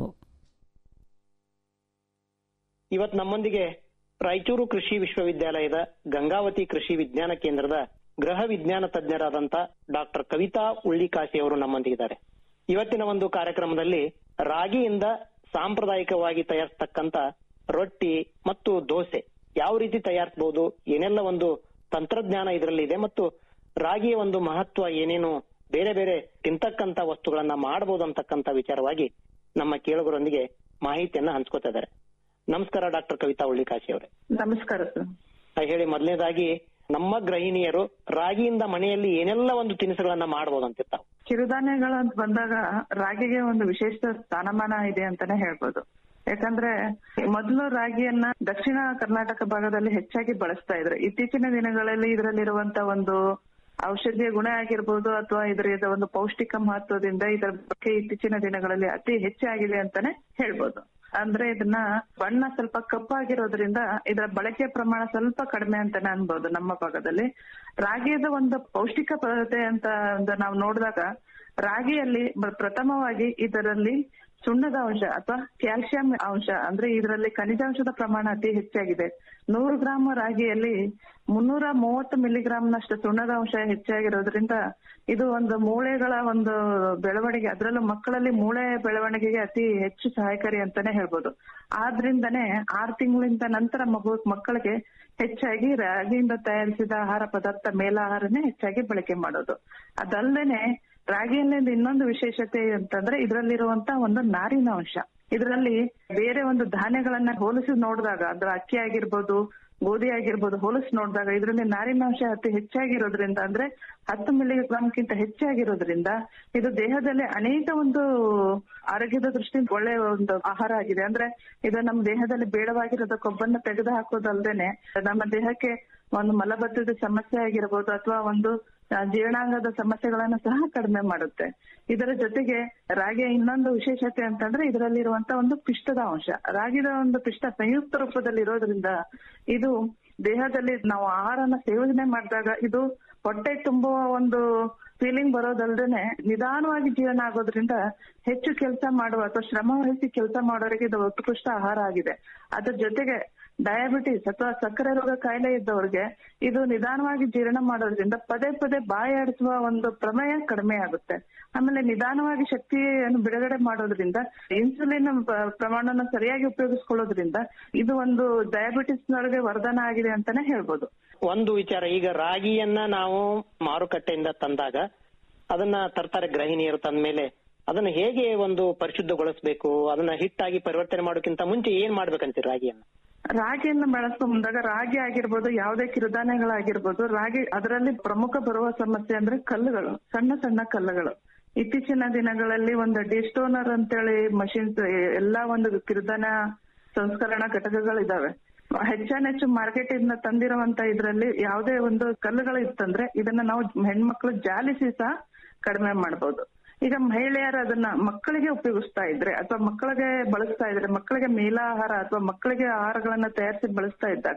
ಇವತ್ತು ನಮ್ಮೊಂದಿಗೆ ರಾಯಚೂರು ಕೃಷಿ ವಿಶ್ವವಿದ್ಯಾಲಯದ ಗಂಗಾವತಿ ಕೃಷಿ ವಿಜ್ಞಾನ ಕೇಂದ್ರದ ಗೃಹ ವಿಜ್ಞಾನ ತಜ್ಞರಾದಂತ ಡಾಕ್ಟರ್ ಕವಿತಾ ಉಳ್ಳಿಕಾಸಿ ಅವರು ನಮ್ಮೊಂದಿಗಿದ್ದಾರೆ ಇವತ್ತಿನ ಒಂದು ಕಾರ್ಯಕ್ರಮದಲ್ಲಿ ರಾಗಿಯಿಂದ ಸಾಂಪ್ರದಾಯಿಕವಾಗಿ ತಯಾರಿಸತಕ್ಕಂತ ರೊಟ್ಟಿ ಮತ್ತು ದೋಸೆ ಯಾವ ರೀತಿ ತಯಾರಿಸಬಹುದು ಏನೆಲ್ಲ ಒಂದು ತಂತ್ರಜ್ಞಾನ ಇದರಲ್ಲಿ ಇದೆ ಮತ್ತು ರಾಗಿಯ ಒಂದು ಮಹತ್ವ ಏನೇನು ಬೇರೆ ಬೇರೆ ತಿಂತಕ್ಕಂತ ವಸ್ತುಗಳನ್ನ ಮಾಡಬಹುದು ಅಂತಕ್ಕಂತ ವಿಚಾರವಾಗಿ ನಮ್ಮ ಕೇಳುಗರೊಂದಿಗೆ ಮಾಹಿತಿಯನ್ನ ಹಂಚ್ಕೋತಾ ಇದ್ದಾರೆ ನಮಸ್ಕಾರ ಡಾಕ್ಟರ್ ಕವಿತಾ ಉಳ್ಳಿಕಾಶಿ ಅವರೇ ನಮಸ್ಕಾರ ಸರ್ ಆ, ಹೇಳಿ ಮೊದಲನೇದಾಗಿ ನಮ್ಮ ಗೃಹಿಣಿಯರು ರಾಗಿಯಿಂದ ಮನೆಯಲ್ಲಿ ಏನೆಲ್ಲ ಒಂದು ತಿನಿಸುಗಳನ್ನ ಮಾಡಬಹುದು ಅಂತಿರ್ತಾವ ಕಿರುಧಾನ್ಯಗಳು ಅಂತ ಬಂದಾಗ ರಾಗಿಗೆ ಒಂದು ವಿಶೇಷ ಸ್ಥಾನಮಾನ ಇದೆ ಅಂತಾನೆ ಹೇಳ್ಬೋದು ಯಾಕಂದ್ರೆ ಮೊದಲು ರಾಗಿಯನ್ನ ದಕ್ಷಿಣ ಕರ್ನಾಟಕ ಭಾಗದಲ್ಲಿ ಹೆಚ್ಚಾಗಿ ಬಳಸ್ತಾ ಇದ್ರು ಇತ್ತೀಚಿನ ದಿನಗಳಲ್ಲಿ ಇದರಲ್ಲಿರುವಂತ ಒಂದು ಔಷಧೀಯ ಗುಣ ಆಗಿರ್ಬೋದು ಅಥವಾ ಇದರ ಒಂದು ಪೌಷ್ಟಿಕ ಮಹತ್ವದಿಂದ ಇದರ ಬಗ್ಗೆ ಇತ್ತೀಚಿನ ದಿನಗಳಲ್ಲಿ ಅತಿ ಹೆಚ್ಚಾಗಿದೆ ಅಂತಾನೆ ಹೇಳ್ಬೋದು ಅಂದ್ರೆ ಇದನ್ನ ಬಣ್ಣ ಸ್ವಲ್ಪ ಕಪ್ಪಾಗಿರೋದ್ರಿಂದ ಇದರ ಬಳಕೆ ಪ್ರಮಾಣ ಸ್ವಲ್ಪ ಕಡಿಮೆ ಅಂತಾನೆ ಅನ್ಬೋದು ನಮ್ಮ ಭಾಗದಲ್ಲಿ ರಾಗಿಯದ ಒಂದು ಪೌಷ್ಟಿಕ ಪದ್ಧತಿ ಅಂತ ಒಂದು ನಾವು ನೋಡಿದಾಗ ರಾಗಿಯಲ್ಲಿ ಬ- ಪ್ರಥಮವಾಗಿ ಇದರಲ್ಲಿ ಸುಣ್ಣದ ಅಂಶ ಅಥವಾ ಕ್ಯಾಲ್ಸಿಯಂ ಅಂಶ ಅಂದ್ರೆ ಇದರಲ್ಲಿ ಖನಿಜಾಂಶದ ಪ್ರಮಾಣ ಅತಿ ಹೆಚ್ಚಾಗಿದೆ ನೂರು ಗ್ರಾಮ್ ರಾಗಿಯಲ್ಲಿ ಮುನ್ನೂರ ಮೂವತ್ತು ಮಿಲಿಗ್ರಾಂನಷ್ಟು ಸುಣ್ಣದ ಅಂಶ ಹೆಚ್ಚಾಗಿರೋದ್ರಿಂದ ಇದು ಒಂದು ಮೂಳೆಗಳ ಒಂದು ಬೆಳವಣಿಗೆ ಅದರಲ್ಲೂ ಮಕ್ಕಳಲ್ಲಿ ಮೂಳೆ ಬೆಳವಣಿಗೆಗೆ ಅತಿ ಹೆಚ್ಚು ಸಹಾಯಕಾರಿ ಅಂತಾನೆ ಹೇಳ್ಬೋದು ಆದ್ರಿಂದನೇ ಆರು ತಿಂಗಳಿಂದ ನಂತರ ಮಗು ಮಕ್ಕಳಿಗೆ ಹೆಚ್ಚಾಗಿ ರಾಗಿಯಿಂದ ತಯಾರಿಸಿದ ಆಹಾರ ಪದಾರ್ಥ ಮೇಲಾಹಾರನೇ ಹೆಚ್ಚಾಗಿ ಬಳಕೆ ಮಾಡೋದು ಅದಲ್ಲದೆ ರಾಗಿಯಲ್ಲಿ ಇನ್ನೊಂದು ವಿಶೇಷತೆ ಅಂತಂದ್ರೆ ಇದರಲ್ಲಿರುವಂತ ಒಂದು ನಾರಿನ ಅಂಶ ಇದರಲ್ಲಿ ಬೇರೆ ಒಂದು ಧಾನ್ಯಗಳನ್ನ ಹೋಲಿಸಿ ನೋಡಿದಾಗ ಅಂದ್ರೆ ಅಕ್ಕಿ ಆಗಿರ್ಬೋದು ಗೋಧಿ ಆಗಿರ್ಬೋದು ಹೋಲಿಸಿ ನೋಡಿದಾಗ ಇದರಲ್ಲಿ ನಾರಿನಾಂಶ ಅತಿ ಹೆಚ್ಚಾಗಿರೋದ್ರಿಂದ ಅಂದ್ರೆ ಹತ್ತು ಮಿಲಿಗ್ರಾಮ್ಗಿಂತ ಹೆಚ್ಚಾಗಿರೋದ್ರಿಂದ ಇದು ದೇಹದಲ್ಲಿ ಅನೇಕ ಒಂದು ಆರೋಗ್ಯದ ದೃಷ್ಟಿಯಿಂದ ಒಳ್ಳೆಯ ಒಂದು ಆಹಾರ ಆಗಿದೆ ಅಂದ್ರೆ ಇದು ನಮ್ಮ ದೇಹದಲ್ಲಿ ಬೇಡವಾಗಿರೋದ ಕೊಬ್ಬನ್ನ ತೆಗೆದು ಹಾಕೋದಲ್ದೇನೆ ನಮ್ಮ ದೇಹಕ್ಕೆ ಒಂದು ಮಲಬದ್ಧದ ಸಮಸ್ಯೆ ಆಗಿರ್ಬೋದು ಅಥವಾ ಒಂದು ಆ, ಜೀರ್ಣಾಂಗದ ಸಮಸ್ಯೆಗಳನ್ನ ಸಹ ಕಡಿಮೆ ಮಾಡುತ್ತೆ ಇದರ ಜೊತೆಗೆ ರಾಗಿಯ ಇನ್ನೊಂದು ವಿಶೇಷತೆ ಅಂತಂದ್ರೆ ಇದರಲ್ಲಿರುವಂತ ಒಂದು ಪಿಷ್ಟದ ಅಂಶ ರಾಗಿದ ಒಂದು ಪಿಷ್ಟ ಸಂಯುಕ್ತ ರೂಪದಲ್ಲಿ ಇರೋದ್ರಿಂದ ಇದು ದೇಹದಲ್ಲಿ ನಾವು ಆಹಾರನ ಸೇವನೆ ಮಾಡಿದಾಗ ಇದು ಹೊಟ್ಟೆ ತುಂಬುವ ಒಂದು ಫೀಲಿಂಗ್ ಬರೋದಲ್ದೇನೆ ನಿಧಾನವಾಗಿ ಜೀವನ ಆಗೋದ್ರಿಂದ ಹೆಚ್ಚು ಕೆಲಸ ಮಾಡುವ ಅಥವಾ ಶ್ರಮ ವಹಿಸಿ ಕೆಲಸ ಮಾಡೋರಿಗೆ ಇದು ಉತ್ಕೃಷ್ಟ ಆಹಾರ ಆಗಿದೆ ಅದ್ರ ಜೊತೆಗೆ ಡಯಾಬಿಟಿಸ್ ಅಥವಾ ಸಕ್ಕರೆ ರೋಗ ಕಾಯಿಲೆ ಇದ್ದವ್ರಿಗೆ ಇದು ನಿಧಾನವಾಗಿ ಜೀರ್ಣ ಮಾಡೋದ್ರಿಂದ ಪದೇ ಪದೇ ಬಾಯಿ ಆಡಿಸುವ ಒಂದು ಪ್ರಮೇಯ ಕಡಿಮೆ ಆಗುತ್ತೆ ಆಮೇಲೆ ನಿಧಾನವಾಗಿ ಶಕ್ತಿಯನ್ನು ಬಿಡುಗಡೆ ಮಾಡೋದ್ರಿಂದ ಇನ್ಸುಲಿನ್ ಪ- ಪ್ರಮಾಣನ ಸರಿಯಾಗಿ ಉಪಯೋಗಿಸ್ಕೊಳ್ಳೋದ್ರಿಂದ ಇದು ಒಂದು ಡಯಾಬಿಟಿಸ್ ನೊಳಗೆ ವರದಾನ ಆಗಿದೆ ಅಂತಾನೆ ಹೇಳ್ಬೋದು ಒಂದು ವಿಚಾರ ಈಗ ರಾಗಿಯನ್ನ ನಾವು ಮಾರುಕಟ್ಟೆಯಿಂದ ತಂದಾಗ ಅದನ್ನ ತರ್ತಾರೆ ಗೃಹಿಣಿಯರು ತಂದ ಮೇಲೆ ಅದನ್ನ ಹೇಗೆ ಒಂದು ಪರಿಶುದ್ಧಗೊಳಿಸಬೇಕು ಅದನ್ನ ಹಿಟ್ಟಾಗಿ ಪರಿವರ್ತನೆ ಮಾಡೋಕ್ಕಿಂತ ಮುಂಚೆ ಏನ್ ಮಾಡ್ಬೇಕಂತೀರಿ ರಾಗಿಯನ್ನ ರಾಗಿಯನ್ನು ಬೆಳೆಸ್ಕೊಂಡ್ ಬಂದಾಗ ರಾಗಿ ಆಗಿರ್ಬೋದು ಯಾವುದೇ ಕಿರುಧಾನ್ಯಗಳಾಗಿರ್ಬೋದು ರಾಗಿ ಅದರಲ್ಲಿ ಪ್ರಮುಖ ಬರುವ ಸಮಸ್ಯೆ ಅಂದ್ರೆ ಕಲ್ಲುಗಳು ಸಣ್ಣ ಸಣ್ಣ ಕಲ್ಲುಗಳು ಇತ್ತೀಚಿನ ದಿನಗಳಲ್ಲಿ ಒಂದು ಡಿಸ್ಟೋನರ್ ಅಂತೇಳಿ ಮಷಿನ್ಸ್ ಎಲ್ಲಾ ಒಂದು ಕಿರುಧಾನ್ಯ ಸಂಸ್ಕರಣಾ ಘಟಕಗಳಿದಾವೆ ಹೆಚ್ಚಾನೆಚ್ಚು ಮಾರ್ಕೆಟ್ ಇಂದ ತಂದಿರುವಂತ ಇದ್ರಲ್ಲಿ ಯಾವುದೇ ಒಂದು ಕಲ್ಲುಗಳು ಇತ್ತಂದ್ರೆ ಇದನ್ನ ನಾವು ಹೆಣ್ಮಕ್ಳು ಜಾಲಿಸಿ ಸಹ ಕಡಿಮೆ ಮಾಡಬಹುದು ಈಗ ಮಹಿಳೆಯರು ಅದನ್ನ ಮಕ್ಕಳಿಗೆ ಉಪಯೋಗಿಸ್ತಾ ಇದ್ರೆ ಅಥವಾ ಮಕ್ಕಳಿಗೆ ಬಳಸ್ತಾ ಇದ್ರೆ ಮಕ್ಕಳಿಗೆ ಮೇಲಾಹಾರ ಅಥವಾ ಮಕ್ಕಳಿಗೆ ಆಹಾರಗಳನ್ನ ತಯಾರಿಸಿ ಬಳಸ್ತಾ ಇದ್ದಾಗ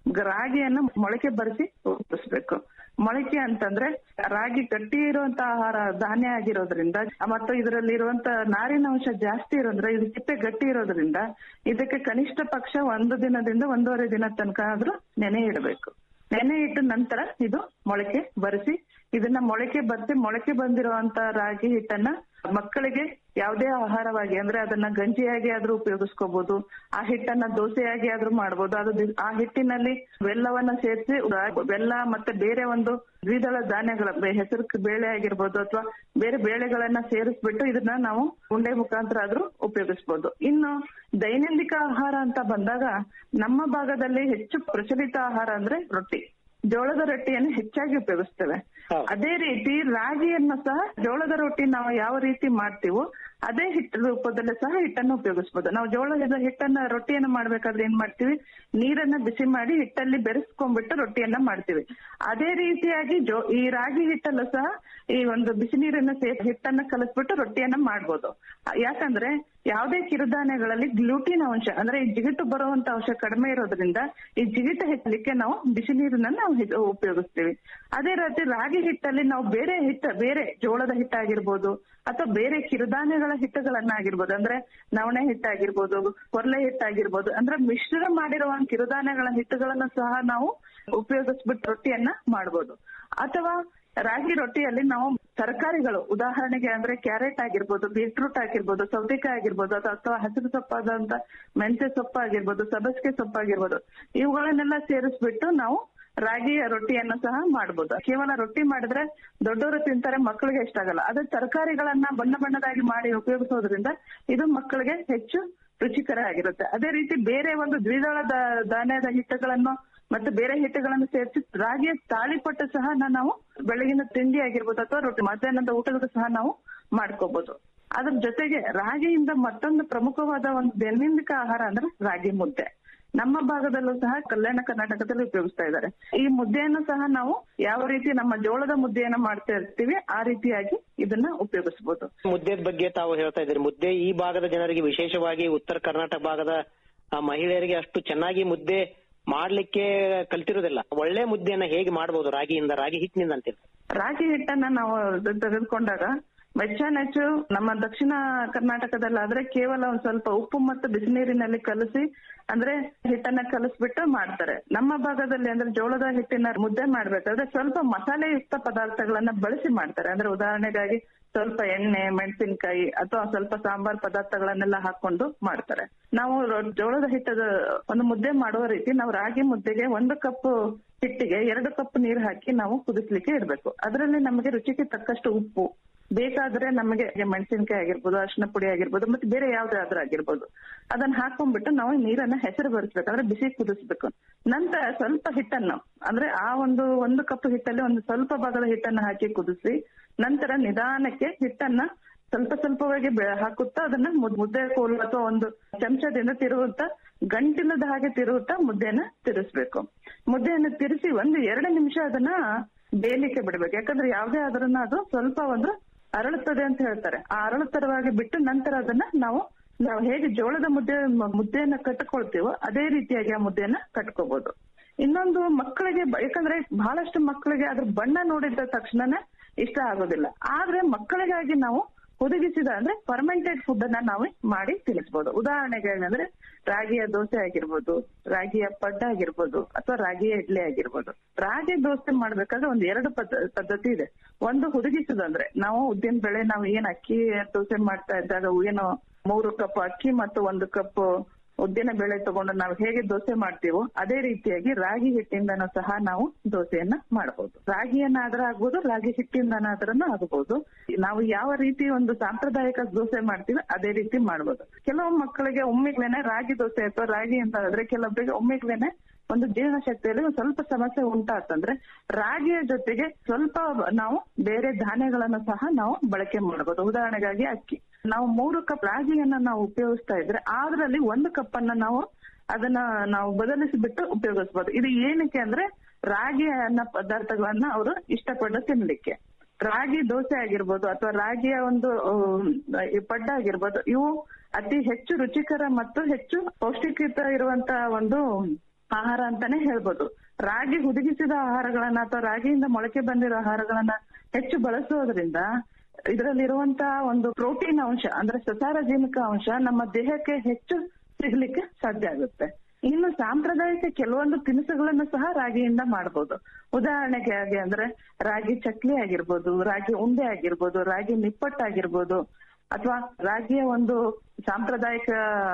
ರಾಗಿಯನ್ನ ಮೊಳಕೆ ಬರಿಸಿ ಉಪಯೋಗಿಸ್ಬೇಕು ಮೊಳಕೆ ಅಂತಂದ್ರೆ ರಾಗಿ ಗಟ್ಟಿ ಇರುವಂತ ಆಹಾರ ಧಾನ್ಯ ಆಗಿರೋದ್ರಿಂದ ಮತ್ತು ಇದರಲ್ಲಿ ಇರುವಂತ ನಾರಿನಾಂಶ ಜಾಸ್ತಿ ಇರೋದ್ರೆ ಇದು ಸಿಪ್ಪೆ ಗಟ್ಟಿ ಇರೋದ್ರಿಂದ ಇದಕ್ಕೆ ಕನಿಷ್ಠ ಪಕ್ಷ ಒಂದು ದಿನದಿಂದ ಒಂದೂವರೆ ದಿನ ತನಕ ಆದ್ರೂ ನೆನೆ ಇಡಬೇಕು ನೆನೆ ಇಟ್ಟ ನಂತರ ಇದು ಮೊಳಕೆ ಬರಿಸಿ ಇದನ್ನ ಮೊಳಕೆ ಬರ್ಸಿ ಮೊಳಕೆ ಬಂದಿರುವಂತ ರಾಗಿ ಹಿಟ್ಟನ್ನ ಮಕ್ಕಳಿಗೆ ಯಾವುದೇ ಆಹಾರವಾಗಿ ಅಂದ್ರೆ ಅದನ್ನ ಗಂಜಿಯಾಗಿ ಆದ್ರೂ ಉಪಯೋಗಿಸ್ಕೋಬಹುದು ಆ ಹಿಟ್ಟನ್ನ ದೋಸೆಯಾಗಿ ಆದ್ರೂ ಮಾಡ್ಬೋದು ಅದು ದಿ- ಆ ಹಿಟ್ಟಿನಲ್ಲಿ ಬೆಲ್ಲವನ್ನ ಸೇರಿಸಿ ಬೆಲ್ಲ ಮತ್ತೆ ಬೇರೆ ಒಂದು ದ್ವಿದಳ ಧಾನ್ಯಗಳ ಬೆ- ಹೆಸರು ಬೇಳೆ ಆಗಿರ್ಬೋದು ಅಥವಾ ಬೇರೆ ಬೇಳೆಗಳನ್ನ ಸೇರಿಸ್ಬಿಟ್ಟು ಇದನ್ನ ನಾವು ಉಂಡೆ ಮುಖಾಂತರ ಆದ್ರೂ ಉಪಯೋಗಿಸ್ಬೋದು ಇನ್ನು ದೈನಂದಿಕ ಆಹಾರ ಅಂತ ಬಂದಾಗ ನಮ್ಮ ಭಾಗದಲ್ಲಿ ಹೆಚ್ಚು ಪ್ರಚಲಿತ ಆಹಾರ ಅಂದ್ರೆ ರೊಟ್ಟಿ ಜೋಳದ ರೊಟ್ಟಿಯನ್ನು ಹೆಚ್ಚಾಗಿ ಉಪಯೋಗಿಸ್ತೇವೆ ಅದೇ ರೀತಿ ರಾಗಿಯನ್ನು ಸಹ ಜೋಳದ ರೊಟ್ಟಿ ನಾವು ಯಾವ ರೀತಿ ಮಾಡ್ತೀವೋ ಅದೇ ಹಿಟ್ಟು ರೂಪದಲ್ಲೇ ಸಹ ಹಿಟ್ಟನ್ನು ಉಪಯೋಗಿಸಬಹುದು ನಾವು ಜೋಳದ ಹಿಟ್ಟನ್ನ ರೊಟ್ಟಿಯನ್ನ ಮಾಡ್ಬೇಕಾದ್ರೆ ಏನ್ ಮಾಡ್ತೀವಿ ನೀರನ್ನ ಬಿಸಿ ಮಾಡಿ ಹಿಟ್ಟಲ್ಲಿ ಬೆರೆಸ್ಕೊಂಡ್ಬಿಟ್ಟು ರೊಟ್ಟಿಯನ್ನ ಮಾಡ್ತೀವಿ ಅದೇ ರೀತಿಯಾಗಿ ಜೋ ಈ ರಾಗಿ ಹಿಟ್ಟಲ್ಲೂ ಸಹ ಈ ಒಂದು ಬಿಸಿ ನೀರನ್ನ ಸೇರಿ ಹಿಟ್ಟನ್ನ ಕಲಸ್ಬಿಟ್ಟು ರೊಟ್ಟಿಯನ್ನ ಮಾಡ್ಬೋದು ಯಾಕಂದ್ರೆ ಯಾವುದೇ ಕಿರುಧಾನ್ಯಗಳಲ್ಲಿ ಗ್ಲೂಟಿನ್ ಅಂಶ ಅಂದ್ರೆ ಈ ಜಿಗಿಟು ಬರುವಂತ ಅಂಶ ಕಡಿಮೆ ಇರೋದ್ರಿಂದ ಈ ಜಿಗಿಟ ಹೆಚ್ಚಲಿಕ್ಕೆ ನಾವು ಬಿಸಿ ನೀರನ್ನ ನಾವು ಹಿ- ಉಪಯೋಗಿಸ್ತೀವಿ ಅದೇ ರೀತಿ ರಾಗಿ ಹಿಟ್ಟಲ್ಲಿ ನಾವು ಬೇರೆ ಹಿಟ್ಟ ಬೇರೆ ಜೋಳದ ಹಿಟ್ಟಾಗಿರ್ಬೋದು ಅಥವಾ ಬೇರೆ ಕಿರುಧಾನ್ಯಗಳ ಹಿಟ್ಟುಗಳನ್ನ ಆಗಿರ್ಬೋದು ಅಂದ್ರೆ ನವಣೆ ಹಿಟ್ಟಾಗಿರ್ಬೋದು ಕೊರ್ಲೆ ಹಿಟ್ಟಾಗಿರ್ಬೋದು ಅಂದ್ರೆ ಮಿಶ್ರಣ ಮಾಡಿರುವ ಕಿರುಧಾನ್ಯಗಳ ಹಿಟ್ಟುಗಳನ್ನ ಸಹ ನಾವು ಉಪಯೋಗಿಸ್ಬಿಟ್ಟು ರೊಟ್ಟಿಯನ್ನ ಮಾಡ್ಬೋದು ಅಥವಾ ರಾಗಿ ರೊಟ್ಟಿಯಲ್ಲಿ ನಾವು ತರಕಾರಿಗಳು ಉದಾಹರಣೆಗೆ ಅಂದ್ರೆ ಕ್ಯಾರೆಟ್ ಆಗಿರ್ಬೋದು ಬೀಟ್ರೂಟ್ ಆಗಿರ್ಬೋದು ಸೌತೆಕಾಯಿ ಆಗಿರ್ಬೋದು ಅಥವಾ ಅಥವಾ ಹಸಿರು ಸೊಪ್ಪಾದಂತ ಮೆಂತ್ಯ ಸೊಪ್ಪು ಆಗಿರ್ಬೋದು ಸಬಸ್ಗೆ ಸೊಪ್ಪು ಆಗಿರ್ಬೋದು ಇವುಗಳನ್ನೆಲ್ಲ ಸೇರಿಸ್ಬಿಟ್ಟು ನಾವು ರಾಗಿ ರೊಟ್ಟಿಯನ್ನು ಸಹ ಮಾಡ್ಬೋದು ಕೇವಲ ರೊಟ್ಟಿ ಮಾಡಿದ್ರೆ ದೊಡ್ಡವರು ತಿಂತಾರೆ ಮಕ್ಕಳಿಗೆ ಇಷ್ಟ ಆಗಲ್ಲ ಅದೇ ತರಕಾರಿಗಳನ್ನ ಬಣ್ಣ ಬಣ್ಣದಾಗಿ ಮಾಡಿ ಉಪಯೋಗಿಸೋದ್ರಿಂದ ಇದು ಮಕ್ಕಳಿಗೆ ಹೆಚ್ಚು ರುಚಿಕರ ಆಗಿರುತ್ತೆ ಅದೇ ರೀತಿ ಬೇರೆ ಒಂದು ದ್ವಿದಳ ದ- ಧಾನ್ಯದ ಹಿಟ್ಟುಗಳನ್ನು ಮತ್ತೆ ಬೇರೆ ಹಿಟ್ಟುಗಳನ್ನು ಸೇರಿಸಿ ರಾಗಿಯ ತಾಳಿಪಟ್ಟು ಸಹ ನಾವು ಬೆಳಗಿನ ತಿಂಡಿ ಆಗಿರ್ಬೋದು ಅಥವಾ ರೊಟ್ಟಿ ಮಧ್ಯಾಹ್ನದ ಊಟದ ಸಹ ನಾವು ಮಾಡ್ಕೋಬಹುದು ಅದ್ರ ಜೊತೆಗೆ ರಾಗಿಯಿಂದ ಮತ್ತೊಂದು ಪ್ರಮುಖವಾದ ಒಂದು ದೈನಂದಿಕ ಆಹಾರ ಅಂದ್ರೆ ರಾಗಿ ಮುದ್ದೆ ನಮ್ಮ ಭಾಗದಲ್ಲೂ ಸಹ ಕಲ್ಯಾಣ ಕರ್ನಾಟಕದಲ್ಲಿ ಉಪಯೋಗಿಸ್ತಾ ಇದ್ದಾರೆ ಈ ಮುದ್ದೆಯನ್ನು ಸಹ ನಾವು ಯಾವ ರೀತಿ ನಮ್ಮ ಜೋಳದ ಮುದ್ದೆಯನ್ನ ಮಾಡ್ತಾ ಇರ್ತೀವಿ ಆ ರೀತಿಯಾಗಿ ಇದನ್ನ ಉಪಯೋಗಿಸಬಹುದು ಮುದ್ದೆ ಬಗ್ಗೆ ತಾವು ಹೇಳ್ತಾ ಇದ್ದೀರಿ ಮುದ್ದೆ ಈ ಭಾಗದ ಜನರಿಗೆ ವಿಶೇಷವಾಗಿ ಉತ್ತರ ಕರ್ನಾಟಕ ಭಾಗದ ಆ, ಮಹಿಳೆಯರಿಗೆ ಅಷ್ಟು ಚೆನ್ನಾಗಿ ಮುದ್ದೆ ಮಾಡ್ಲಿಕ್ಕೆ ಕಲ್ತಿರೋದಿಲ್ಲ ಒಳ್ಳೆ ಮುದ್ದೆಯನ್ನ ಹೇಗೆ ಮಾಡಬಹುದು ರಾಗಿಯಿಂದ ರಾಗಿ ಹಿಟ್ಟಿನಿಂದ ಅಂತೀರಿ ರಾಗಿ ಹಿಟ್ಟನ್ನ ನಾವು ತೆಗೆದುಕೊಂಡಾಗ ಹೆಚ್ಚಾನೆಚ್ಚು ನಮ್ಮ ದಕ್ಷಿಣ ಕರ್ನಾಟಕದಲ್ಲಾದ್ರೆ ಕೇವಲ ಒಂದ್ ಸ್ವಲ್ಪ ಉಪ್ಪು ಮತ್ತು ಬಿಸಿನೀರಿನಲ್ಲಿ ಕಲಸಿ ಅಂದ್ರೆ ಹಿಟ್ಟನ್ನ ಕಲಸ್ಬಿಟ್ಟು ಮಾಡ್ತಾರೆ ನಮ್ಮ ಭಾಗದಲ್ಲಿ ಅಂದ್ರೆ ಜೋಳದ ಹಿಟ್ಟಿನ ಮುದ್ದೆ ಮಾಡ್ಬೇಕಾದ್ರೆ ಸ್ವಲ್ಪ ಮಸಾಲೆಯುಕ್ತ ಪದಾರ್ಥಗಳನ್ನ ಬಳಸಿ ಮಾಡ್ತಾರೆ ಅಂದ್ರೆ ಉದಾಹರಣೆಗಾಗಿ ಸ್ವಲ್ಪ ಎಣ್ಣೆ ಮೆಣಸಿನಕಾಯಿ ಅಥವಾ ಸ್ವಲ್ಪ ಸಾಂಬಾರ್ ಪದಾರ್ಥಗಳನ್ನೆಲ್ಲ ಹಾಕೊಂಡು ಮಾಡ್ತಾರೆ ನಾವು ರೊ- ಜೋಳದ ಹಿಟ್ಟದ ಒಂದು ಮುದ್ದೆ ಮಾಡುವ ರೀತಿ ನಾವು ರಾಗಿ ಮುದ್ದೆಗೆ ಒಂದು ಕಪ್ ಹಿಟ್ಟಿಗೆ ಎರಡು ಕಪ್ ನೀರು ಹಾಕಿ ನಾವು ಕುದಿಸ್ಲಿಕ್ಕೆ ಇಡಬೇಕು ಅದರಲ್ಲಿ ನಮಗೆ ರುಚಿಗೆ ತಕ್ಕಷ್ಟು ಉಪ್ಪು ಬೇಕಾದ್ರೆ ನಮಗೆ ಮೆಣಸಿನಕಾಯಿ ಆಗಿರ್ಬೋದು ಅರಿಶಿನ ಪುಡಿ ಆಗಿರ್ಬೋದು ಮತ್ತೆ ಬೇರೆ ಯಾವ್ದಾದ್ರೂ ಆಗಿರ್ಬೋದು ಅದನ್ನ ಹಾಕೊಂಡ್ಬಿಟ್ಟು ನಾವು ನೀರನ್ನ ಹೆಸರು ಬರಿಸ್ಬೇಕು ಅಂದ್ರೆ ಬಿಸಿ ಕುದಿಸ್ಬೇಕು ನಂತರ ಸ್ವಲ್ಪ ಹಿಟ್ಟನ್ನು ಅಂದ್ರೆ ಆ ಒಂದು ಒಂದು ಕಪ್ ಹಿಟ್ಟಲ್ಲಿ ಒಂದು ಸ್ವಲ್ಪ ಭಾಗದ ಹಿಟ್ಟನ್ನ ಹಾಕಿ ಕುದಿಸಿ ನಂತರ ನಿಧಾನಕ್ಕೆ ಹಿಟ್ಟನ್ನ ಸ್ವಲ್ಪ ಸ್ವಲ್ಪವಾಗಿ ಬೆ- ಹಾಕುತ್ತಾ ಅದನ್ನ ಮುದ್- ಮುದ್ದೆ ಕೋಲು ಅಥವಾ ಒಂದು ಚಮಚದಿಂದ ತಿರುಗುತ್ತಾ ಗಂಟಿಲ್ಲದ ಹಾಗೆ ತಿರುಗುತ್ತಾ ಮುದ್ದೆಯನ್ನ ತಿರ್ಸ್ಬೇಕು ಮುದ್ದೆಯನ್ನು ತಿರ್ಸಿ ಒಂದು ಎರಡು ನಿಮಿಷ ಅದನ್ನ ಬೇಯಲಿಕ್ಕೆ ಬಿಡ್ಬೇಕು ಯಾಕಂದ್ರೆ ಯಾವ್ದೇ ಆದ್ರನ್ನ ಅದು ಸ್ವಲ್ಪ ಒಂದು ಅರಳುತ್ತದೆ ಅಂತ ಹೇಳ್ತಾರೆ ಆ ಅರಳುತ್ತರವಾಗಿ ಬಿಟ್ಟು ನಂತರ ಅದನ್ನ ನಾವು ನಾವು ಹೇಗೆ ಜೋಳದ ಮುದ್ದೆ ಮ- ಮುದ್ದೆಯನ್ನ ಕಟ್ಕೊಳ್ತೀವೋ ಅದೇ ರೀತಿಯಾಗಿ ಆ ಮುದ್ದೆಯನ್ನ ಕಟ್ಕೋಬಹುದು ಇನ್ನೊಂದು ಮಕ್ಕಳಿಗೆ ಬ- ಯಾಕಂದ್ರೆ ಬಹಳಷ್ಟು ಮಕ್ಕಳಿಗೆ ಅದ್ರ ಬಣ್ಣ ನೋಡಿದ ತಕ್ಷಣನೇ ಇಷ್ಟ ಆಗೋದಿಲ್ಲ ಆದ್ರೆ ಮಕ್ಕಳಿಗಾಗಿ ನಾವು ಹುದುಗಿಸಿದ ಅಂದ್ರೆ ಫರ್ಮೆಂಟೆಡ್ ಫುಡ್ ಅನ್ನ ನಾವು ಮಾಡಿ ತಿನ್ನಿಸ್ಬೋದು ಉದಾಹರಣೆಗೆ ಏನಂದ್ರೆ ರಾಗಿಯ ದೋಸೆ ಆಗಿರ್ಬೋದು ರಾಗಿಯ ಪಡ್ಡ ಆಗಿರ್ಬೋದು ಅಥವಾ ರಾಗಿಯ ಇಡ್ಲಿ ಆಗಿರ್ಬೋದು ರಾಗಿ ದೋಸೆ ಮಾಡ್ಬೇಕಾದ್ರೆ ಒಂದು ಎರಡು ಪದ್ಧ- ಪದ್ಧತಿ ಇದೆ ಒಂದು ಹುದುಗಿಸುದಂದ್ರೆ ನಾವು ಉದ್ದಿನ ಬೆಳೆ ನಾವು ಏನ್ ಅಕ್ಕಿ ದೋಸೆ ಮಾಡ್ತಾ ಇದ್ದಾಗ ಏನು ಮೂರು ಕಪ್ ಅಕ್ಕಿ ಮತ್ತು ಒಂದು ಕಪ್ ಉದ್ದಿನ ಬೇಳೆ ತಗೊಂಡು ನಾವು ಹೇಗೆ ದೋಸೆ ಮಾಡ್ತೀವೋ ಅದೇ ರೀತಿಯಾಗಿ ರಾಗಿ ಹಿಟ್ಟಿಂದನೂ ಸಹ ನಾವು ದೋಸೆಯನ್ನ ಮಾಡಬಹುದು ರಾಗಿಯನ್ನಾದ್ರೂ ಆಗ್ಬೋದು ರಾಗಿ ಹಿಟ್ಟಿಂದನಾದ್ರೂ ಆಗಬಹುದು ನಾವು ಯಾವ ರೀತಿ ಒಂದು ಸಾಂಪ್ರದಾಯಿಕ ದೋಸೆ ಮಾಡ್ತೀವಿ ಅದೇ ರೀತಿ ಮಾಡ್ಬೋದು ಕೆಲವು ಮಕ್ಕಳಿಗೆ ಒಮ್ಮಿಗ್ಲೇನೆ ರಾಗಿ ದೋಸೆ ಅಥವಾ ರಾಗಿ ಅಂತ ಆದ್ರೆ ಕೆಲವೊಬ್ಬರಿಗೆ ಒಮ್ಮಿಗ್ಲೇನೆ ಒಂದು ಜೀರ್ಣಶಕ್ತಿಯಲ್ಲಿ ಒಂದು ಸ್ವಲ್ಪ ಸಮಸ್ಯೆ ಉಂಟಾತಂದ್ರೆ ರಾಗಿಯ ಜೊತೆಗೆ ಸ್ವಲ್ಪ ನಾವು ಬೇರೆ ಧಾನ್ಯಗಳನ್ನ ಸಹ ನಾವು ಬಳಕೆ ಮಾಡಬಹುದು ಉದಾಹರಣೆಗಾಗಿ ಅಕ್ಕಿ ನಾವು ಮೂರು ಕಪ್ ರಾಗಿಯನ್ನ ನಾವು ಉಪಯೋಗಿಸ್ತಾ ಇದ್ರೆ ಅದ್ರಲ್ಲಿ ಒಂದು ಕಪ್ ಅನ್ನ ನಾವು ಅದನ್ನ ನಾವು ಬದಲಿಸಿಬಿಟ್ಟು ಉಪಯೋಗಿಸಬಹುದು ಇದು ಏನಕ್ಕೆ ಅಂದ್ರೆ ರಾಗಿ ಅನ್ನ ಪದಾರ್ಥಗಳನ್ನ ಅವರು ಇಷ್ಟಪಟ್ಟು ತಿನ್ಲಿಕ್ಕೆ ರಾಗಿ ದೋಸೆ ಆಗಿರ್ಬೋದು ಅಥವಾ ರಾಗಿಯ ಒಂದು ಅಹ್, ಈ ಪಡ್ಡ ಆಗಿರ್ಬೋದು ಇವು ಅತಿ ಹೆಚ್ಚು ರುಚಿಕರ ಮತ್ತು ಹೆಚ್ಚು ಪೌಷ್ಟಿಕಯುತ ಇರುವಂತ ಒಂದು ಆಹಾರ ಅಂತಾನೆ ಹೇಳ್ಬೋದು ರಾಗಿ ಹುದುಗಿಸಿದ ಆಹಾರಗಳನ್ನ ಅಥವಾ ರಾಗಿಯಿಂದ ಮೊಳಕೆ ಬಂದಿರೋ ಆಹಾರಗಳನ್ನ ಹೆಚ್ಚು ಬಳಸೋದ್ರಿಂದ ಇದರಲ್ಲಿರುವಂತಹ ಒಂದು ಪ್ರೋಟೀನ್ ಅಂಶ ಅಂದ್ರೆ ಸಸಾರಜನಕ ಅಂಶ ನಮ್ಮ ದೇಹಕ್ಕೆ ಹೆಚ್ಚು ಸಿಗ್ಲಿಕ್ಕೆ ಸಾಧ್ಯ ಆಗುತ್ತೆ ಇನ್ನು ಸಾಂಪ್ರದಾಯಿಕ ಕೆಲವೊಂದು ತಿನಿಸುಗಳನ್ನು ಸಹ ರಾಗಿಯಿಂದ ಮಾಡಬಹುದು ಉದಾಹರಣೆಗೆ ಹಾಗೆ ಅಂದ್ರೆ ರಾಗಿ ಚಕ್ಲಿ ಆಗಿರ್ಬೋದು ರಾಗಿ ಉಂಡೆ ಆಗಿರ್ಬೋದು ರಾಗಿ ನಿಪ್ಪಟ್ಟು ಆಗಿರ್ಬೋದು ಅಥವಾ ರಾಗಿಯ ಒಂದು ಸಾಂಪ್ರದಾಯಿಕ